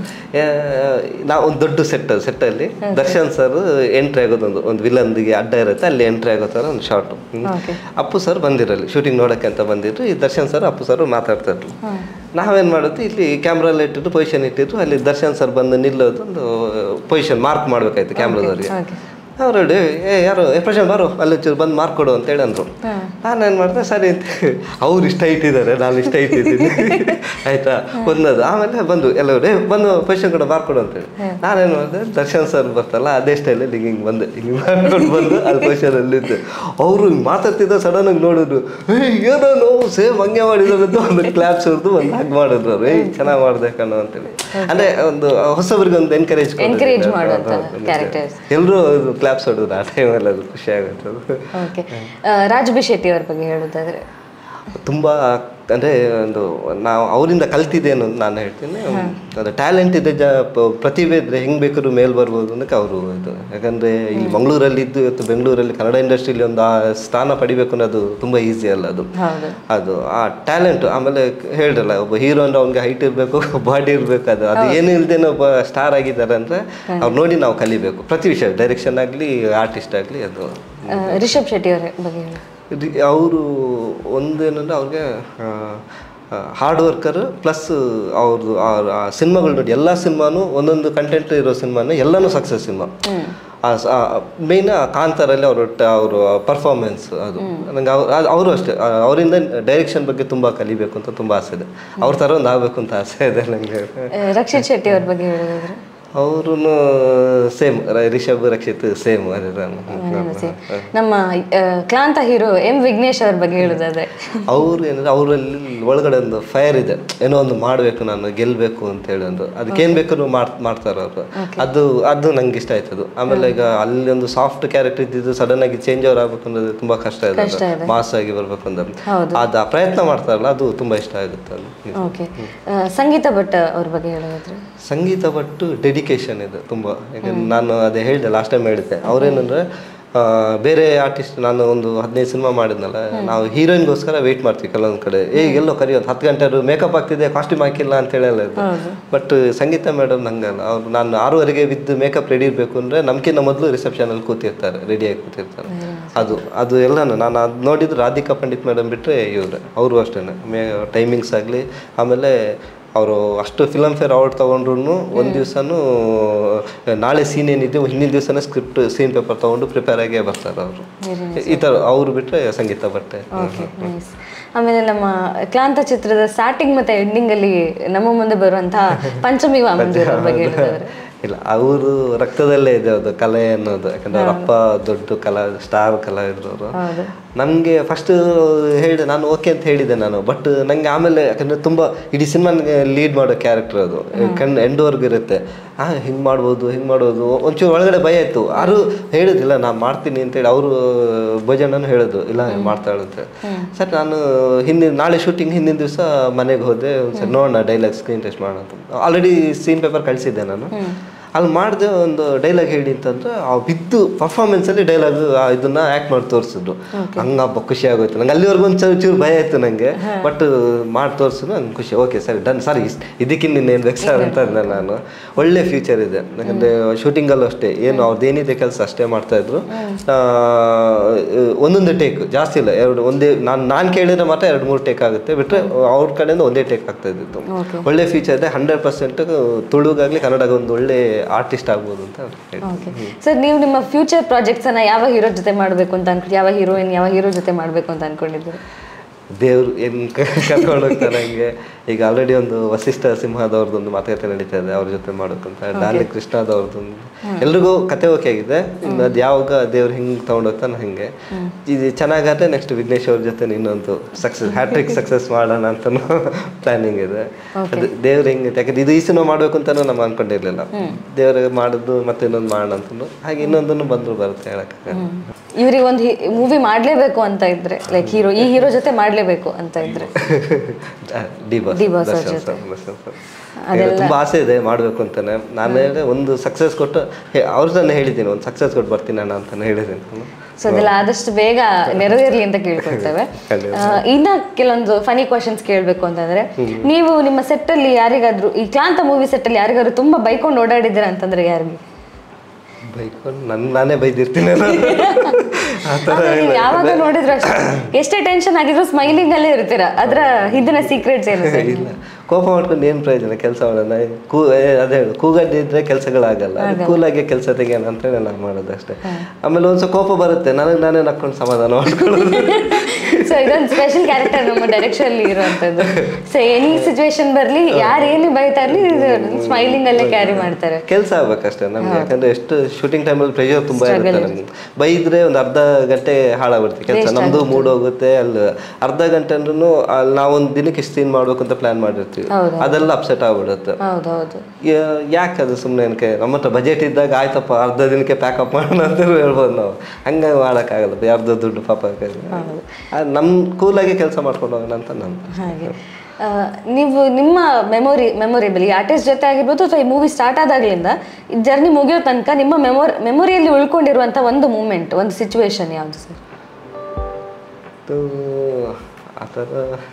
ನಾವು ಒಂದು ದೊಡ್ಡ ಸೆಟ್ ಸೆಟ್ಟಲ್ಲಿ ದರ್ಶನ್ ಸರ್ ಎಂಟ್ರಿ ಆಗೋದೊಂದು ಒಂದು ವಿಲನ್ಗೆ ಅಡ್ಡ ಇರುತ್ತೆ ಅಲ್ಲಿ ಎಂಟ್ರಿ ಆಗೋ ಥರ ಒಂದು ಶಾರ್ಟು ಓಕೆ ಅಪ್ಪು ಸರ್ ಬಂದಿರಲಿ ಶೂಟಿಂಗ್ ನೋಡೋಕ್ಕೆ ಅಂತ ಬಂದಿದ್ರು ಈ ದರ್ಶನ್ ಸರ್ ಅಪ್ಪು ಸರ್ ಮಾತಾಡ್ತಾ ಇದ್ರು ನಾವೇನು ಮಾಡೋದು ಇಲ್ಲಿ ಕ್ಯಾಮ್ರಲ್ಲಿ ಇಟ್ಟಿದ್ದು ಪೊಸಿಷನ್ ಇಟ್ಟಿದ್ರು ಅಲ್ಲಿ ದರ್ಶನ್ ಸರ್ ಬಂದು ನಿಲ್ಲೋದು ಒಂದು ಪೊಸಿಷನ್ ಮಾರ್ಕ್ ಮಾಡಬೇಕಾಯ್ತು ಕ್ಯಾಮ್ರಾದವ್ರಿಗೆ ಓಕೆ ಅವ್ರು ಹೇಳಿ ಏ ಯಾರು ಏ ಪ್ರಶಾಂತ್ ಬಾರು ಅಲ್ಲಿ ಒಂಚೂರು ಬಂದು ಮಾರ್ಕ್ ಕೊಡು ಅಂತೇಳಿ ಅಂದರು ನಾನೇನು ಮಾಡಿದೆ ಸರಿ ಅಂತ ಅವ್ರು ಇಷ್ಟ ಇಟ್ಟಿದ್ದಾರೆ ನಾನು ಇಷ್ಟ ಇಟ್ಟಿದ್ದೀನಿ ಆಯ್ತಾ ಒಂದದು ಆಮೇಲೆ ಬಂದು ಎಲ್ಲರೂ ಏ ಬಂದು ಪೊಸಿಷನ್ ಕೊಡು ಮಾರ್ಕ್ ಕೊಡು ಅಂತೇಳಿ ನಾನೇನು ಮಾಡಿದೆ ದರ್ಶನ್ ಸರ್ ಬರ್ತಲ್ಲ ಅದೇ ಸ್ಟೈಲಲ್ಲಿ ಹಿಂಗೆ ಹಿಂಗೆ ಬಂದೆ ಹಿಂಗೆ ಮಾಡ್ಕೊಂಡು ಬಂದು ಅಲ್ಲಿ ಪೊಸಿಷನಲ್ಲಿದ್ದೆ ಅವರು ಹಿಂಗೆ ಮಾತಾಡ್ತಿದ್ದ ಸಡನ್ ಆಗಿ ನೋಡಿದ್ರು ಏ ಏನೋ ನೋವು ಸೇಮ್ ಹಂಗೆ ಮಾಡಿದ್ರು ಅಂತ ಒಂದು ಕ್ಲಾಪ್ಸ್ ಹೊಡೆದು ಒಂದು ಹಾಗೆ ಮಾಡಿದ್ರು ಅವ್ರು ಏಯ್ ಚೆನ್ನಾಗಿ ಮಾಡ್ದೆ ಕಣೋ ಅಂತೇಳಿ ಅಂದರೆ ಒಂದು ಹೊಸಬರಿಗೆ ಒಂದು ಎನ್ಕರೇಜ್ Encourage ಮಾಡುವಂತ characters. ಎಲ್ಲರೂ ಕ್ಲಾಪ್ಸ್ ಹೊಡೆದ್ರು ಆ ಟೈಮಲ್ಲಿ ಅದು ಖುಷಿ ಆಗುತ್ತೆ ಅದು ಓಕೆ ರಾಜ್ ಬಿ ಶೆಟ್ಟಿ ಅವ್ರ ಬಗ್ಗೆ ಹೇಳೋದಾದ್ರೆ ತುಂಬ ಅಂದರೆ ಒಂದು ನಾವು ಅವರಿಂದ ಕಲ್ತಿದ್ದೇನು ಅಂತ ನಾನು ಹೇಳ್ತೀನಿ ಅದು ಟ್ಯಾಲೆಂಟ್ ಇದೆ ಜ ಪ- ಪ್ರತಿಭೆ ಇದ್ರೆ ಹೆಂಗೆ ಬೇಕಾದ್ರೂ ಮೇಲ್ ಬರ್ಬೋದು ಅನ್ನೋಕೆ ಅವರು ಇದು ಯಾಕಂದರೆ ಇಲ್ಲಿ ಮಂಗಳೂರಲ್ಲಿ ಇದ್ದು ಇವತ್ತು ಬೆಂಗಳೂರಲ್ಲಿ ಕನ್ನಡ ಇಂಡಸ್ಟ್ರಿಲಿ ಒಂದು ಆ ಸ್ಥಾನ ಪಡಿಬೇಕು ಅನ್ನೋದು ತುಂಬ ಈಸಿ ಅಲ್ಲ ಅದು ಹೌದು ಅದು ಆ ಟ್ಯಾಲೆಂಟ್ ಆಮೇಲೆ ಹೇಳ್ರಲ್ಲ ಒಬ್ಬ ಹೀರೋ ಅಂದ್ರೆ ಅವ್ನಿಗೆ ಹೈಟ್ ಇರಬೇಕು ಬಾಡಿ ಇರಬೇಕು ಅದು ಅದು ಏನು ಇಲ್ದೇನೆ ಒಬ್ಬ ಸ್ಟಾರ್ ಆಗಿದ್ದಾರೆ ಅಂದರೆ ಅವ್ರು ನೋಡಿ ನಾವು ಕಲಿಬೇಕು ಪ್ರತಿ ವಿಷಯ ಡೈರೆಕ್ಷನ್ ಆಗಲಿ ಆರ್ಟಿಸ್ಟ್ ಆಗಲಿ ಅದು ಆ, ರಿಷಬ್ ಶೆಟ್ಟಿ ಅವರ ಬಗ್ಗೆ ಹೇಳಿ ಅವರು ಒಂದೇನಂದ್ರೆ ಅವ್ರಿಗೆ ಹಾರ್ಡ್ ವರ್ಕರ್ ಪ್ಲಸ್ ಅವ್ರದ್ದು ಆ ಸಿನಿಮಾಗಳು ನೋಡಿ ಎಲ್ಲ ಸಿನಿಮಾನು ಒಂದೊಂದು ಕಂಟೆಂಟ್ ಇರೋ ಸಿನಿಮಾನು ಎಲ್ಲನೂ ಸಕ್ಸಸ್ ಸಿನಿಮಾ ಮೇಯ್ನ್ ಕಾಂತಾರಲ್ಲಿ ಅವ್ರ ಅವರು ಪರ್ಫಾರ್ಮೆನ್ಸ್ ಅದು ನಂಗೆ ಅವರು ಅಷ್ಟೇ ಆ, ಅವರಿಂದ ಡೈರೆಕ್ಷನ್ ಬಗ್ಗೆ ತುಂಬ ಕಲಿಬೇಕು ಅಂತ ತುಂಬ ಆಸೆ ಇದೆ ಅವ್ರ ಥರ ಒಂದು ಆಗಬೇಕು ಅಂತ ಆಸೆ ಇದೆ ನನಗೆ ಆ, ರಕ್ಷಿತ್ ಶೆಟ್ಟಿ ಅವ್ರ ಬಗ್ಗೆ ಹೇಳೋದಾದ್ರೆ ಅವರು ಸೇಮ್ ರಿಷಬ್ ರಕ್ಷಿತ್ ಸೇಮ್ ಅದೇ ನಾನು ಸರಿ. ನಮ್ಮ ಆ, ಕ್ಲಾಂತ ಹೀರೋ ಎಂ ವಿಘ್ನೇಶ್ ಅವ್ರ ಬಗ್ಗೆ ಹೇಳೋದಾದ್ರೆ ಅವ್ರು ಏನಂದ್ರೆ ಅವರಲ್ಲಿ ಒಳಗಡೆ ಒಂದು ಫೈರ್ ಇದೆ ಏನೋ ಒಂದು ಮಾಡಬೇಕು ನಾನು ಗೆಲ್ಲಬೇಕು ಅಂತ ಹೇಳಿ ಒಂದು ಅದಕ್ಕೆ ಏನು ಬೇಕಾದ್ರೂ ಮಾಡ್ ಮಾಡ್ತಾರೆ ಅವರು ಅದು ಅದು ನಂಗೆ ಇಷ್ಟ ಆಯ್ತದು ಆಮೇಲೆ ಈಗ ಅಲ್ಲಿ ಒಂದು ಸಾಫ್ಟ್ ಕ್ಯಾರೆಕ್ಟರ್ ಇದ್ದಿದ್ದು ಸಡನ್ ಆಗಿ ಚೇಂಜ್ ಓವರ್ ಆಗ್ಬೇಕು ಅನ್ನೋದು ತುಂಬಾ ಕಷ್ಟ ಇದೆ ಕಷ್ಟ ಇದೆ. ಮಾಸ್ ಆಗಿ ಬರ್ಬೇಕು ಅಂದ್ರೆ ಹೌದು. ಅದು ಆ ಪ್ರಯತ್ನ ಮಾಡ್ತಾರಲ್ಲ ಅದು ತುಂಬಾ ಇಷ್ಟ ಆಗುತ್ತೆ ಅದು ಓಕೆ ಸಂಗೀತ ಭಟ್ ಅವ್ರ ಬಗ್ಗೆ ಹೇಳೋದಾದ್ರೆ ಸಂಗೀತ ಬಟ್ಟು ಡೆಡಿಕೇಶನ್ ಇದೆ ತುಂಬ ಯಾಕಂದ್ರೆ ನಾನು ಅದೇ ಹೇಳಿದೆ ಲಾಸ್ಟ್ ಟೈಮ್ ಹೇಳಿದ್ದೆ ಅವ್ರೇನಂದ್ರೆ ಆ, ಬೇರೆ ಆರ್ಟಿಸ್ಟ್ ನಾನು ಒಂದು ಹದಿನೈದು ಸಿನಿಮಾ ಮಾಡಿದ್ನಲ್ಲ ನಾವು ಹೀರೋಯಿನ್ಗೋಸ್ಕರ ವೆಯ್ಟ್ ಮಾಡ್ತೀವಿ ಕೆಲವೊಂದು ಕಡೆ ಏ ಎಲ್ಲೋ ಕರಿ ಒಂದು ಹತ್ತು ಗಂಟೆ ಮೇಕಪ್ ಆಗ್ತಿದೆ ಕಾಸ್ಟ್ಯೂಮ್ ಹಾಕಿಲ್ಲ ಅಂತ ಹೇಳಲ್ಲ ಬಟ್ ಸಂಗೀತ ಮೇಡಮ್ ಹಂಗಲ್ಲ ಅವ್ರು ನಾನು ಆರೂವರೆಗೆ ವಿತ್ ಮೇಕಪ್ ರೆಡಿ ಇರಬೇಕು ಅಂದರೆ ನಮ್ಕಿಂತ ಮೊದಲು ರಿಸೆಪ್ಷನಲ್ಲಿ ಕೂತಿರ್ತಾರೆ ರೆಡಿಯಾಗಿ ಕೂತಿರ್ತಾರೆ ಅದು ಅದು ಎಲ್ಲನೂ ನಾನು ಅದು ನೋಡಿದ್ದು ರಾಧಿಕಾ ಪಂಡಿತ್ ಮೇಡಮ್ ಬಿಟ್ಟರೆ ಇವ್ರೆ ಅವರು ಅಷ್ಟೇ ಮೇ ಟೈಮಿಂಗ್ಸ್ ಆಗಲಿ ಆಮೇಲೆ ಅವರು ಅಷ್ಟು ಫಿಲಮ್ ಫೇರ್ ಅವಾರ್ಡ್ ತೊಗೊಂಡ್ರು ಒಂದು ದಿವಸನೂ ನಾಳೆ ಸೀನ್ ಏನಿದೆ ಹಿಂದಿನ ದಿವಸನೇ ಸ್ಕ್ರಿಪ್ಟ್ ಸೀನ್ ಪೇಪರ್ ತೊಗೊಂಡು ಪ್ರಿಪೇರ್ ಆಗೇ ಬರ್ತಾರೆ ಅವರು ಈ ಥರ ಅವ್ರು ಬಿಟ್ಟರೆ ಸಂಗೀತ ಬಟ್ಟೆ ಓಕೆ ನೈಸ್ ಆಮೇಲೆ ನಮ್ಮ ಕ್ಲಾಂತ ಚಿತ್ರದ ಸ್ಟಾರ್ಟಿಂಗ್ ಮತ್ತೆ ಎಂಡಿಂಗ್ ಅಲ್ಲಿ ನಮ್ಮ ಮುಂದೆ ಬರುವಂತಹ ಪಂಚಮಿ ವಾಮಂದಿರ ಅವ್ರ ಬಗ್ಗೆ ಹೇಳೋದಾದ್ರೆ ಇಲ್ಲ ಅವರು ರಕ್ತದಲ್ಲೇ ಇದೆ ಅದು ಕಲೆ ಅನ್ನೋದು ಯಾಕಂದ್ರೆ ಅವ್ರ ಅಪ್ಪ ದೊಡ್ಡ ಕಲಾ ಸ್ಟಾರ್ ಕಲಾವಿದ್ರು ಅವರು ಹೌದು ನನಗೆ ಫಸ್ಟ್ ಹೇಳಿದೆ ನಾನು ಓಕೆ ಅಂತ ಹೇಳಿದೆ ನಾನು ಬಟ್ ನಂಗೆ ಆಮೇಲೆ ಯಾಕಂದ್ರೆ ತುಂಬ ಇಡೀ ಸಿನಿಮಾ ಲೀಡ್ ಮಾಡೋ ಕ್ಯಾರೆಕ್ಟರ್ ಅದು ಕಣ್ ಎಂಡ್ವರ್ಗು ಇರುತ್ತೆ ಹಾಂ ಹಿಂಗೆ ಮಾಡ್ಬೋದು ಹಿಂಗೆ ಮಾಡ್ಬೋದು ಒಂಚೂರು ಒಳಗಡೆ ಭಯ ಇತ್ತು ಯಾರು ಹೇಳಿದಿಲ್ಲ ನಾನು ಮಾಡ್ತೀನಿ ಅಂತೇಳಿ ಅವರು ಭೋಜನನು ಹೇಳಿದ್ರು ಇಲ್ಲ ಮಾಡ್ತಾಳಂತೆ ಸರ್ ನಾನು ಹಿಂದಿನ ನಾಳೆ ಶೂಟಿಂಗ್ ಹಿಂದಿನ ದಿವಸ ಮನೆಗೆ ಹೋದೆ ಸರ್ ನೋಡೋಣ ಡೈಲಾಗ್ ಸ್ಕ್ರೀನ್ ಟೆಸ್ಟ್ ಮಾಡೋಣ ಅಂತ ಆಲ್ರೆಡಿ ಸೀನ್ ಪೇಪರ್ ಕಳಿಸಿದ್ದೆ ನಾನು ಅಲ್ಲಿ ಮಾಡಿದೆ ಒಂದು ಡೈಲಾಗ್ ಹೇಳಿ ಅಂತಂದ್ರೆ ಆ ಬಿದ್ದು ಪರ್ಫಾರ್ಮೆನ್ಸಲ್ಲಿ ಡೈಲಾಗ್ ಇದನ್ನ ಆ್ಯಕ್ಟ್ ಮಾಡಿ ತೋರಿಸಿದ್ರು ಹಂಗಪ್ಪ ಖುಷಿ ಆಗೋಯ್ತು ನಂಗೆ ಅಲ್ಲಿವರೆಗೂ ಒಂದು ಚೂರು ಚೂರು ಭಯ ಇತ್ತು ನನಗೆ ಬಟ್ ಮಾಡಿ ತೋರಿಸಿದ್ರು ನಂಗೆ ಖುಷಿ ಓಕೆ ಸರಿ ಡನ್ ಸರ್ ಇಷ್ಟು ಇದಕ್ಕಿಂತ ಇನ್ನೇನು ಬೇಕು ಸರ್ ಅಂತ ಅಂದೆ ನಾನು ಒಳ್ಳೆ ಫ್ಯೂಚರ್ ಇದೆ ಯಾಕಂದರೆ ಶೂಟಿಂಗಲ್ಲೂ ಅಷ್ಟೇ ಏನು ಅವ್ರದ್ದು ಏನಿದೆ ಕೆಲಸ ಅಷ್ಟೇ ಮಾಡ್ತಾ ಇದ್ರು ಆ, ಒಂದೊಂದು ಟೇಕ್ ಜಾಸ್ತಿ ಇಲ್ಲ ಎರಡು ಒಂದೇ ನಾನು ನಾನು ಕೇಳಿದ್ರೆ ಮಾತ್ರ ಎರಡು ಮೂರು ಟೇಕ್ ಆಗುತ್ತೆ ಬಿಟ್ಟರೆ ಅವ್ರ ಕಡೆಯಿಂದ ಒಂದೇ ಟೇಕ್ ಆಗ್ತಾ ಇದ್ದಿತ್ತು Okay. ಒಳ್ಳೆ ಫ್ಯೂಚರ್ ಇದೆ ಹಂಡ್ರೆಡ್ ಪರ್ಸೆಂಟ್ ತುಳುಗಾಗ್ಲಿ ಕನ್ನಡಗ ಒಂದು ಒಳ್ಳೆ ಆರ್ಟಿಸ್ಟ್ ಆಗ್ಬೋದು ಅಂತ ಹೇಳ್ತೀನಿ. ಓಕೆ ಸರ್ ನೀವು ನಿಮ್ಮ ಫ್ಯೂಚರ್ ಪ್ರಾಜೆಕ್ಟ್ಸ್ ಅನ್ನ ಯಾವ ಹೀರೋ ಜೊತೆ ಮಾಡಬೇಕು ಅಂತ ಅನ್ಕೊಂಡು ಯಾವ ಹೀರೋಯಿನ್ ಯಾವ ಹೀರೋ ಜೊತೆ ಮಾಡಬೇಕು ಅಂತ ಅನ್ಕೊಂಡಿದ್ದೀರಿ ದೇವ್ರು ಏನು ಕರ್ಕೊಂಡು ಹೋಗ್ತಾರೆ ಹಂಗೆ ಈಗ ಆಲ್ರೆಡಿ ಒಂದು ವಸಿಷ್ಠ ಸಿಂಹದವ್ರದ್ದು ಒಂದು ಮಾತುಕತೆ ನಡೀತಾ ಇದೆ ಅವ್ರ ಜೊತೆ ಮಾಡೋಕ್ಕಂತ ಡಾಲಿ ಕೃಷ್ಣದವ್ರದ್ದು ಎಲ್ರಿಗೂ ಕತೆ ಓಕೆ ಆಗಿದೆ ಇನ್ನು ಅದು ಯಾವಾಗ ದೇವ್ರು ಹಿಂಗೆ ತೊಗೊಂಡೋಗ್ತಾನೆ ಹಂಗೆ ಇದು ಚೆನ್ನಾಗಾದ್ರೆ ನೆಕ್ಸ್ಟ್ ವಿಘ್ನೇಶ್ ಅವ್ರ ಜೊತೆ ಇನ್ನೊಂದು ಸಕ್ಸಸ್ ಹ್ಯಾಟ್ರಿಕ್ ಸಕ್ಸಸ್ ಮಾಡೋಣ ಅಂತನೂ ಪ್ಲಾನಿಂಗ್ ಇದೆ ಅದು ದೇವ್ರು ಹೆಂಗೆ ಯಾಕಂದ್ರೆ ಇದು ಈ ಸಿನಿಮಾ ಮಾಡಬೇಕು ಅಂತಾನು ನಾವು ಅನ್ಕೊಂಡಿರ್ಲಿಲ್ಲ ದೇವ್ರಿಗೆ ಮಾಡಿದ್ದು ಮತ್ತೆ ಇನ್ನೊಂದು ಮಾಡೋಣ ಅಂತಂದು ಹಾಗೆ ಇನ್ನೊಂದನ್ನು ಬಂದ್ರು ಬರುತ್ತೆ ಹೇಳಕ್ಕೆ ಇವ್ರಿಗೆ ಒಂದು ಮೂವಿ ಮಾಡ್ಲೇಬೇಕು ಅಂತ ಇದ್ರೆ ಲೈಕ್ ಹೀರೋ ಈ ಹೀರೋ ಜೊತೆ ಮಾಡ್ಲೇಬೇಕು ಅಂತ ಇದ್ರೆ ಡಿ ಬಾಸ್ ಡಿ ಬಾಸ್ ಅವ್ರ ದರ್ಶನ್ ಜೊತೆ. Sir, Darshan sir. ಈಗ ತುಂಬಾ ಆಸೆ ಇದೆ ಮಾಡಬೇಕು ಅಂತಾನೆ ನಾನು ಹೇಳಿದೆ ಒಂದು ಸಕ್ಸಸ್ ಕೊಟ್ಟು ಅವ್ರ ತಾನೇ ಹೇಳಿದ್ದೀನಿ ಒಂದು ಸಕ್ಸಸ್ ಕೊಟ್ಟು ಬರ್ತೀನಿ ಅಣ್ಣ ಅಂತಾನೆ ಹೇಳಿದ್ದೀನಿ ನಾನು ಸೊ ಅದೆಲ್ಲ ಆದಷ್ಟು ಬೇಗ ನೆರವೇರ್ಲಿ ಅಂತ ಕೇಳ್ಕೊಳ್ತೇವೆ ಖಂಡಿತ. ಆ, ಇನ್ನ ಕೆಲವೊಂದು ಫನಿ ಕ್ವಶನ್ಸ್ ಕೇಳಬೇಕು ಅಂತಂದ್ರೆ ನೀವು ನಿಮ್ಮ ಸೆಟ್ ಅಲ್ಲಿ ಯಾರಿಗಾದ್ರೂ ಈ ಕ್ಲಾಂತ ಮೂವಿ ಸೆಟ್ ಅಲ್ಲಿ ಯಾರಿಗಾದ್ರೂ ತುಂಬಾ ಬೈಕೊಂಡು ಓಡಾಡಿದ್ದೀರಾ ಅಂತಂದ್ರೆ ಯಾರಿಗೆ ಬೈಕೊಂಡು ನನ್ನ ನಾನೇ ಬೈದಿರ್ತೀನಿ ನಾನು. ಆ ಥರ ಆದ್ರೆ ನೀವು ಯಾವಾಗ ನೋಡಿದ್ರು ಅಷ್ಟೇ ಎಷ್ಟೇ ಟೆನ್ಷನ್ ಆಗಿದ್ರು ಸ್ಮೈಲಿಂಗ್ ಅಲ್ಲೇ ಇರ್ತೀರಾ ಅದ್ರ ಹಿಂದಿನ ಸೀಕ್ರೆಟ್ಸ್ ಏನು ಸರ್ ಇಲ್ಲ ಕೋಪ ಮಾಡ್ಕೊಂಡು ಏನು ಪ್ರಯೋಜನ ಕೆಲಸ ಮಾಡೋಣ ಕೂ ಏ, ಅದೇ ಕೂಗದಿದ್ರೆ ಕೆಲಸಗಳಾಗಲ್ಲ ಕೂಲಾಗಿ ಕೆಲಸ ತೆಗಿಯೋಣ ಅಂತೇಳಿ ನಾನು ಮಾಡೋದು ಅಷ್ಟೇ ಆಮೇಲೆ ಒಂದ್ಸಲ ಕೋಪ ಬರುತ್ತೆ ನನಗೆ ನಾನೇ ನಕ್ಕೊಂಡು ಸಮಾಧಾನ ಮಾಡ್ಕೊಳ್ಳೋದು ಸೊ ಇದೊಂದು ಸ್ಪೆಷಲ್ ಕ್ಯಾರೆಕ್ಟರ್ ನಮ್ಮ ಡೈರೆಕ್ಷನ್ ಅಲ್ಲಿ ಇರುವಂತದ್ದು ಸೊ ಎನಿ ಸಿಚುವೇಶನ್ ಬರ್ಲಿ ಯಾರು ಏನು ಬೈತಾ ಇರ್ಲಿ ಸ್ಮೈಲಿಂಗ್ ಅಲ್ಲೇ ಕ್ಯಾರಿ ಮಾಡ್ತಾರೆ ಕೆಲಸ ಆಗ್ಬೇಕಷ್ಟೇ ನಮ್ಗೆ ಯಾಕಂದ್ರೆ ಎಷ್ಟು ಶೂಟಿಂಗ್ ಟೈಮಲ್ಲಿ ಪ್ರೆಷರ್ ತುಂಬಾ ಇರುತ್ತೆ ನಮ್ಗೆ ಬೈದ್ರೆ ಒಂದು ಅರ್ಧ ಗಂಟೆ ಹಾಳಾಗ್ಬಿಡುತ್ತೆ ಕೆಲಸ ನಮ್ದು ಮೂಡ್ ಹೋಗುತ್ತೆ ಅಲ್ಲಿ ಅರ್ಧ ಗಂಟೆ ಅಂದ್ರೂ ಅಲ್ಲಿ ನಾವೊಂದು ದಿನಕ್ಕೆ ಇಷ್ಟು ಸೀನ್ ಮಾಡ್ಬೇಕು ಅಂತ ಪ್ಲಾನ್ ಮಾಡಿರ್ತೀವಿ ಹೌದು. ಅದೆಲ್ಲ ಅಪ್ಸೆಟ್ ಆಗ್ಬಿಡುತ್ತೆ ಹೌದೌದು ಯಾ- ಯಾಕೆ ಅದು ಸುಮ್ಮನೆ ಏನಕ್ಕೆ ನಮ್ಮ ಹತ್ರ ಬಜೆಟ್ ಇದ್ದಾಗ ಆಯ್ತಪ್ಪ ಅರ್ಧ ದಿನಕ್ಕೆ ಪ್ಯಾಕಪ್ ಮಾಡೋಣ ಅಂತ ಹೇಳ್ಬೋದು ನಾವು ಹಂಗೆ ಮಾಡೋಕ್ಕಾಗಲ್ಲ ಯಾರ್ದು ದುಡ್ಡು ಪಾಪ ನಮ್ಮ ಕೂಲಾಗಿ ಕೆಲಸ ಮಾಡ್ಕೊಂಡು ಹೋಗೋಣ ಅಂತ ನನ್ನ ಹಾಗೆ ಆ, ನೀವು ನಿಮ್ಮ ಮೆಮೊರಿ ಮೆಮೊರೇಬಲ್ ಈ ಆರ್ಟಿಸ್ಟ್ ಜೊತೆ ಆಗಿರ್ಬೋದು ಅಥವಾ ಈ ಮೂವಿ ಸ್ಟಾರ್ಟ್ ಆದಾಗ್ಲಿಂದ ಈ ಜರ್ನಿ ಮುಗಿಯೋ ತನಕ ನಿಮ್ಮ ಮೆಮೊರಿ ಮೆಮೊರಿಯಲ್ಲಿ ಉಳ್ಕೊಂಡಿರುವಂತ ಒಂದು ಮೂಮೆಂಟ್ ಒಂದು ಸಿಚುವೇಶನ್ ಯಾವುದು ಸರ್ ಅದು ಆ ಥರ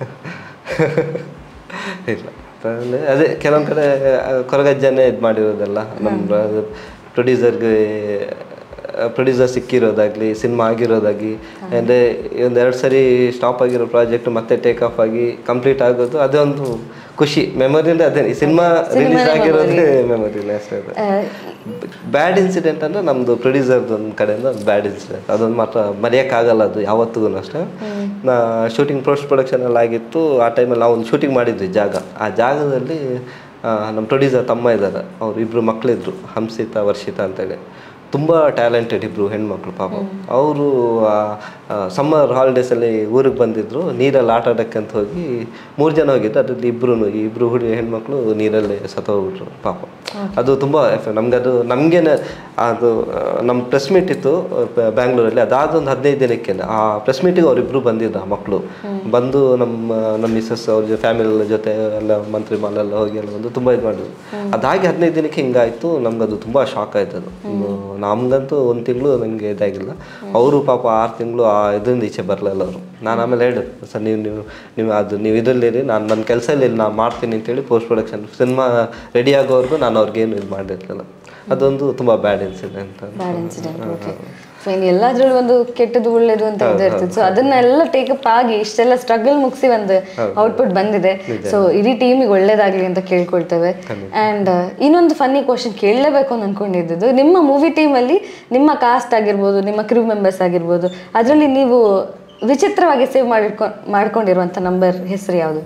ಇಲ್ಲ ಆ ಥರ ಅಂದ್ರೆ ಅದೇ ಕೆಲವೊಂದು ಕಡೆ ಕೊರಗಜ್ಜನೇ ಇದು ಮಾಡಿರೋದೆಲ್ಲ ನಮ್ಮ ಪ್ರೊಡ್ಯೂಸರ್ಗೆ ಪ್ರೊಡ್ಯೂಸರ್ ಸಿಕ್ಕಿರೋದಾಗಲಿ ಸಿನಿಮಾ ಆಗಿರೋದಾಗಿ ಅಂದರೆ ಒಂದು ಎರಡು ಸರಿ ಸ್ಟಾಪ್ ಆಗಿರೋ ಪ್ರಾಜೆಕ್ಟ್ ಮತ್ತೆ ಟೇಕ್ ಆಫ್ ಆಗಿ ಕಂಪ್ಲೀಟ್ ಆಗೋದು ಅದೊಂದು ಖುಷಿ ಮೆಮೊರಿಯಲ್ಲಿ ಅದೇ ಈ ಸಿನಿಮಾ ರಿಲೀಸ್ ಆಗಿರೋದೇ ಮೆಮೊರಿಲಿ ಅಷ್ಟೇ ಅದು ಬ್ಯಾಡ್ ಇನ್ಸಿಡೆಂಟ್ ಅಂದ್ರೆ ನಮ್ದು ಪ್ರೊಡ್ಯೂಸರ್ದು ಒಂದು ಕಡೆಯಿಂದ ಬ್ಯಾಡ್ ಇನ್ಸಿಡೆಂಟ್ ಅದೊಂದು ಮಾತ್ರ ಮರೆಯೋಕ್ಕಾಗಲ್ಲ ಅದು ಯಾವತ್ತಿಗೂ ಅಷ್ಟೇ ನಾ ಶೂಟಿಂಗ್ ಪೋಸ್ಟ್ ಪ್ರೊಡಕ್ಷನ್ ಎಲ್ಲ ಆಗಿತ್ತು ಆ ಟೈಮಲ್ಲಿ ನಾವು ಒಂದು ಶೂಟಿಂಗ್ ಮಾಡಿದ್ವಿ ಜಾಗ ಆ ಜಾಗದಲ್ಲಿ ಆ, ನಮ್ಮ ಪ್ರೊಡ್ಯೂಸರ್ ತಮ್ಮ ಇದ್ದಾರೆ ಅವ್ರು ಇಬ್ಬರು ಮಕ್ಕಳಿದ್ರು ಹಂಸಿತಾ ವರ್ಷಿತಾ ಅಂತೇಳಿ ತುಂಬ ಟ್ಯಾಲೆಂಟೆಡ್ ಇಬ್ಬರು ಹೆಣ್ಮಕ್ಳು ಪಾಪ ಅವರು ಸಮ್ಮರ್ ಹಾಲಿಡೇಸಲ್ಲಿ ಊರಿಗೆ ಬಂದಿದ್ರು ನೀರಲ್ಲಿ ಆಟ ಆಡೋಕ್ಕೆ ಅಂತ ಹೋಗಿ ಮೂರು ಜನ ಹೋಗಿದ್ದು ಅದರಲ್ಲಿ ಇಬ್ಬರು ಇಬ್ಬರು ಹುಡುಗಿ ಹೆಣ್ಮಕ್ಳು ನೀರಲ್ಲಿ ಸತ್ತೋಗ್ಬಿಟ್ರು ಪಾಪ ಅದು ತುಂಬ ನಮ್ಗೆ ಅದು ನಮಗೇನೆ ಅದು ಆ, ನಮ್ಮ ಪ್ರೆಸ್ ಮೀಟ್ ಇತ್ತು ಬ- ಬ್ಯಾಂಗ್ಳೂರಲ್ಲಿ ಅದಾದ ಒಂದು ಹದಿನೈದು ದಿನಕ್ಕೆ ಆ ಪ್ರೆಸ್ ಮೀಟಿಗೆ ಅವರಿಬ್ಬರು ಬಂದಿದ್ದ ಮಕ್ಕಳು ಬಂದು ನಮ್ಮ ನಮ್ಮ ಮಿಸ್ಸಸ್ ಅವ್ರ ಫ್ಯಾಮಿಲಿ ಜೊತೆ ಎಲ್ಲ ಮಂತ್ರಿ ಮಾಲೆಲ್ಲ ಹೋಗಿ ಎಲ್ಲ ಬಂದು ತುಂಬ ಇದು ಮಾಡಿದ್ರು ಅದಾಗಿ ಹದಿನೈದು ದಿನಕ್ಕೆ ಹಿಂಗಾಯ್ತು ನಮ್ಗೆ ಅದು ತುಂಬ ಶಾಕ್ ಆಯ್ತು ಅದು ನಮ್ಗಂತೂ ಒಂದು ತಿಂಗಳು ನನಗೆ ಇದಾಗಿಲ್ಲ ಅವರು ಪಾಪ ಆರು ತಿಂಗಳು ಆ ಇದರಿಂದ ಈಚೆ ಬರಲಿಲ್ಲ ಅವರು ನಾನು ಆಮೇಲೆ ಹೇಳಿದೆ ಸರ್ ನೀವು ನೀವು ನೀವು ಅದು ನೀವು ಇದರಲ್ಲಿರಿ ನಾನು ನನ್ನ ಕೆಲಸ ಇಲ್ಲ ನಾನು ಮಾಡ್ತೀನಿ ಅಂತೇಳಿ ಪೋಸ್ಟ್ ಪ್ರೊಡಕ್ಷನ್ ಸಿನಿಮಾ ರೆಡಿ ಆಗೋವರೆಗೂ ನಾನು ಅವ್ರಿಗೇನು ಇದು ಮಾಡಿರ್ಲಿಲ್ಲ ಅದೊಂದು ತುಂಬ bad incident bad incident okay fine ಎಲ್ಲಾದ್ರಲ್ಲೂ ಒಂದು ಕೆಟ್ಟದ್ದು ಒಳ್ಳೇದು ಅಂತ ಇದು ಇರ್ತದೆ ಸೊ ಅದನ್ನೆಲ್ಲ ಟೇಕಪ್ ಆಗಿ ಇಷ್ಟೆಲ್ಲ ಸ್ಟ್ರಗಲ್ ಮುಗಿಸಿ ಒಂದು ಔಟ್ಪುಟ್ ಬಂದಿದೆ ಸೊ ಇಡೀ ಟೀಮಿಗೆ ಒಳ್ಳೇದಾಗ್ಲಿ ಅಂತ ಕೇಳ್ಕೊಳ್ತೇವೆ ಅಂಡ್ ಇನ್ನೊಂದು ಫನ್ನಿ ಕ್ವಶನ್ ಕೇಳಲೇಬೇಕು ಅಂತ ಅನ್ಕೊಂಡಿದ್ದು ನಿಮ್ಮ ಮೂವಿ ಟೀಮಲ್ಲಿ ನಿಮ್ಮ ಕಾಸ್ಟ್ ಆಗಿರ್ಬೋದು ನಿಮ್ಮ ಕ್ರೂ ಮೆಂಬರ್ಸ್ ಆಗಿರ್ಬೋದು ಅದರಲ್ಲಿ ನೀವು ವಿಚಿತ್ರವಾಗಿ ಸೇವ್ ಮಾಡಿರ್ಕೊ ಮಾಡ್ಕೊಂಡಿರುವಂಥ ನಂಬರ್ ಹೆಸರು ಯಾವುದು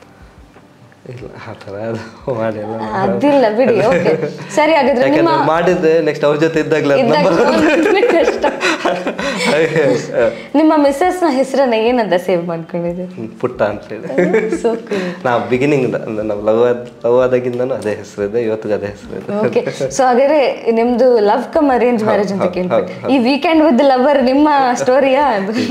ಇಲ್ಲ ಆ ಥರ ಅದು ಮಾಡಿಲ್ಲ ಅದಿಲ್ಲ ಬಿಡಿ ಓಕೆ ಸರಿ ಹಾಗಾದ್ರೆ ನಿಮ್ಮ ಯಾಕಂದ್ರೆ ಮಾಡಿದ್ರೆ ನೆಕ್ಸ್ಟ್ ಅವ್ರ ಜೊತೆ ಇದ್ದಾಗಲೇ ಅದು ಇದ್ದಾಗ number ಒಂದು ಕಷ್ಟ ಹಾಗೆ, ಆ, ನಿಮ್ಮ ಮಿಸ್ಸಸ್ ನ ಹೆಸರನ್ನ ಏನಂತ ಸೇವ್ ಮಾಡ್ಕೊಂಡಿದ್ದೀರಿ ಹ್ಮ್, ಪುಟ್ಟ ಅಂತ ಹೇಳಿ ಸೊ ನಾ ಬಿಗಿನಿಂಗ್ ನಾವು ಲವ್ ಆದ ಲವ್ ಆದಾಗಿಂದನೂ ಅದೇ ಹೆಸರಿದೆ ಇವತ್ತಿಗೆ ಅದೇ ಹೆಸರಿದೆ ಓಕೆ ಸೊ ಹಾಗಾದ್ರೆ ನಿಮ್ದು ಲವ್ ಕಮ್ ಅರೇಂಜ್ ಮ್ಯಾರೇಜ್ ಅಂತ ಕೇಳ್ಪಟ್ಟೆ ಈ ವೀಕೆಂಡ್ ವಿತ್ ಲವರ್ ನಿಮ್ಮ ಸ್ಟೋರಿಯಾ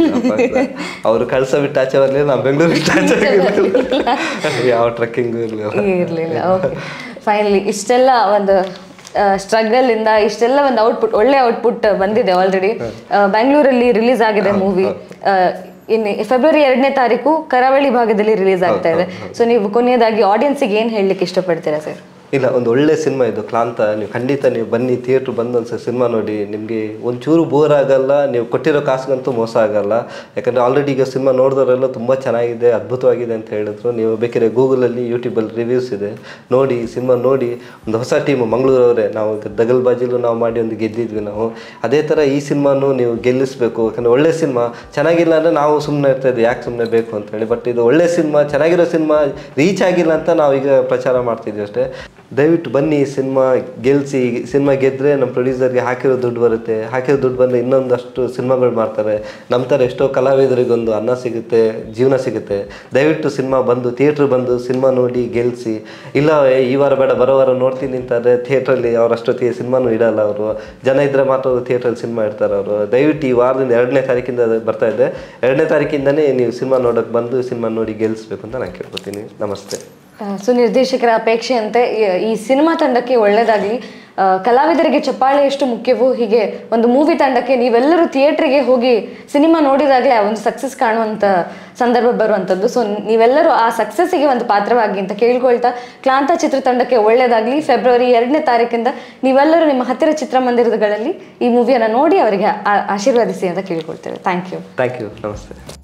ಅವರು ಕಳ್ಸ ಬಿಟ್ಟು ಆಚೆ ಬರಲಿಲ್ಲ ನಾವು ಬೆಂಗಳೂರು ಬಿಟ್ಟು ಆಚೆ ಹೋಗಿರ್ಲಿಲ್ಲ. ಯಾವ ಟ್ರಕ್ಕಿಂಗ್ ಇರಲಿಲ್ಲ ಇರ್ಲಿಲ್ಲ ಓಕೆ ಫೈನಲಿ ಇಷ್ಟೆಲ್ಲ ಒಂದು ಸ್ಟ್ರಗಲ್ ಇಂದ ಇಷ್ಟೆಲ್ಲ ಒಂದು ಔಟ್ಪುಟ್ ಒಳ್ಳೆ ಔಟ್ಪುಟ್ ಬಂದಿದೆ ಆಲ್ರೆಡಿ ಬೆಂಗಳೂರಲ್ಲಿ ರಿಲೀಸ್ ಆಗಿದೆ ಮೂವಿ ಇನ್ನು ಫೆಬ್ರವರಿ ಎರಡನೇ ತಾರೀಕು ಕರಾವಳಿ ಭಾಗದಲ್ಲಿ ರಿಲೀಸ್ ಆಗ್ತಾ ಇದೆ ಸೊ ನೀವು ಕೊನೆಯದಾಗಿ ಆಡಿಯನ್ಸಿಗೆ ಏನ್ ಹೇಳಲಿಕ್ಕೆ ಇಷ್ಟಪಡ್ತೀರಾ ಸರ್ ಇಲ್ಲ ಒಂದು ಒಳ್ಳೆ ಸಿನಿಮಾ ಇದು ಕ್ಲಾಂತ ನೀವು ಖಂಡಿತ ನೀವು ಬನ್ನಿ ಥಿಯೇಟ್ರ್ ಬಂದು ಒಂದು ಸಿನಿಮಾ ನೋಡಿ ನಿಮಗೆ ಒಂಚೂರು ಬೋರ್ ಆಗಲ್ಲ ನೀವು ಕೊಟ್ಟಿರೋ ಕಾಸಿಗಂತೂ ಮೋಸ ಆಗಲ್ಲ ಯಾಕಂದರೆ ಆಲ್ರೆಡಿ ಈಗ ಸಿನಿಮಾ ನೋಡಿದವರೆಲ್ಲ ತುಂಬ ಚೆನ್ನಾಗಿದೆ ಅದ್ಭುತವಾಗಿದೆ ಅಂತ ಹೇಳಿದ್ರು ನೀವು ಬೇಕಿದ್ರೆ ಗೂಗಲಲ್ಲಿ ಯೂಟ್ಯೂಬಲ್ಲಿ ರಿವ್ಯೂಸ್ ಇದೆ ನೋಡಿ ಸಿನಿಮಾ ನೋಡಿ ಒಂದು ಹೊಸ ಟೀಮು ಮಂಗಳೂರವರೇ ನಾವು ದಗಲ್ ಬಾಜಿಲು ನಾವು ಮಾಡಿ ಒಂದು ಗೆದ್ದಿದ್ವಿ ನಾವು ಅದೇ ಥರ ಈ ಸಿನಿಮಾನು ನೀವು ಗೆಲ್ಲಿಸಬೇಕು ಯಾಕಂದರೆ ಒಳ್ಳೆ ಸಿನಿಮಾ ಚೆನ್ನಾಗಿಲ್ಲ ಅಂದರೆ ನಾವು ಸುಮ್ಮನೆ ಇರ್ತಾ ಇದ್ವಿ ಯಾಕೆ ಸುಮ್ಮನೆ ಬೇಕು ಅಂತ ಹೇಳಿ ಬಟ್ ಇದು ಒಳ್ಳೆ ಸಿನಿಮಾ ಚೆನ್ನಾಗಿರೋ ಸಿನಿಮಾ ರೀಚ್ ಆಗಿಲ್ಲ ಅಂತ ನಾವೀಗ ಪ್ರಚಾರ ಮಾಡ್ತಿದ್ವಿ ಅಷ್ಟೇ ದಯವಿಟ್ಟು ಬನ್ನಿ ಸಿನಿಮಾ ಗೆಲ್ಲಿಸಿ ಸಿನಿಮಾ ಗೆದ್ದರೆ ನಮ್ಮ ಪ್ರೊಡ್ಯೂಸರ್ಗೆ ಹಾಕಿರೋ ದುಡ್ಡು ಬರುತ್ತೆ ಹಾಕಿರೋ ದುಡ್ಡು ಬಂದರೆ ಇನ್ನೊಂದಷ್ಟು ಸಿನಿಮಾಗಳು ಮಾಡ್ತಾರೆ ನಮ್ಮ ಥರ ಎಷ್ಟೋ ಕಲಾವಿದರಿಗೊಂದು ಅನ್ನ ಸಿಗುತ್ತೆ ಜೀವನ ಸಿಗುತ್ತೆ ದಯವಿಟ್ಟು ಸಿನಿಮಾ ಬಂದು ಥಿಯೇಟ್ರ್ ಬಂದು ಸಿನಿಮಾ ನೋಡಿ ಗೆಲ್ಲಿಸಿ ಇಲ್ಲ ಏ, ಈ ವಾರ ಬೇಡ ಬರೋ ವಾರ ನೋಡ್ತೀನಿ ಅಂತಾರೆ ಥಿಯೇಟ್ರಲ್ಲಿ ಅವ್ರು ಅಷ್ಟೊತ್ತಿಗೆ ಸಿನಿಮಾನು ಇಡಲ್ಲ ಅವರು ಜನ ಇದ್ದರೆ ಮಾತ್ರ ಅವರು ಥಿಯೇಟ್ರಲ್ಲಿ ಸಿನಿಮಾ ಇಡ್ತಾರೆ ಅವರು ದಯವಿಟ್ಟು ಈ ವಾರದಿಂದ ಎರಡನೇ ತಾರೀಕಿಂದ ಅದು ಬರ್ತಾ ಇದೆ ಎರಡನೇ ತಾರೀಕಿಂದನೇ ನೀವು ಸಿನಿಮಾ ನೋಡೋಕ್ಕೆ ಬಂದು ಸಿನಿಮಾ ನೋಡಿ ಗೆಲ್ಲಿಸ್ಬೇಕು ಅಂತ ನಾನು ಕೇಳ್ಕೊತೀನಿ ನಮಸ್ತೆ ಸೊ ನಿರ್ದೇಶಕರ ಅಪೇಕ್ಷೆ ಅಂತೆ ಈ- ಈ ಸಿನಿಮಾ ತಂಡಕ್ಕೆ ಒಳ್ಳೇದಾಗ್ಲಿ ಆ, ಕಲಾವಿದರಿಗೆ ಚಪ್ಪಾಳೆ ಎಷ್ಟು ಮುಖ್ಯವೋ ಹೀಗೆ ಒಂದು ಮೂವಿ ತಂಡಕ್ಕೆ ನೀವೆಲ್ಲರೂ ಥಿಯೇಟ್ರಿಗೆ ಹೋಗಿ ಸಿನಿಮಾ ನೋಡಿದಾಗಲೇ ಆ ಒಂದು ಸಕ್ಸಸ್ ಕಾಣುವಂಥ ಸಂದರ್ಭ ಬರುವಂಥದ್ದು ಸೊ ನೀವೆಲ್ಲರೂ ಆ ಸಕ್ಸಸ್ಸಿಗೆ ಒಂದು ಪಾತ್ರವಾಗಿ ಅಂತ ಕೇಳ್ಕೊಳ್ತಾ ಕ್ಲಾಂತ ಚಿತ್ರತಂಡಕ್ಕೆ ಒಳ್ಳೇದಾಗ್ಲಿ ಫೆಬ್ರವರಿ ಎರಡನೇ ತಾರೀಕಿಂದ ನೀವೆಲ್ಲರೂ ನಿಮ್ಮ ಹತ್ತಿರ ಚಿತ್ರಮಂದಿರಗಳಲ್ಲಿ ಈ ಮೂವಿಯನ್ನು ನೋಡಿ ಅವರಿಗೆ ಆ- ಆಶೀರ್ವದಿಸಿ ಅಂತ ಕೇಳ್ಕೊಳ್ತೇವೆ ಥ್ಯಾಂಕ್ ಯು ಥ್ಯಾಂಕ್ ಯು ನಮಸ್ತೆ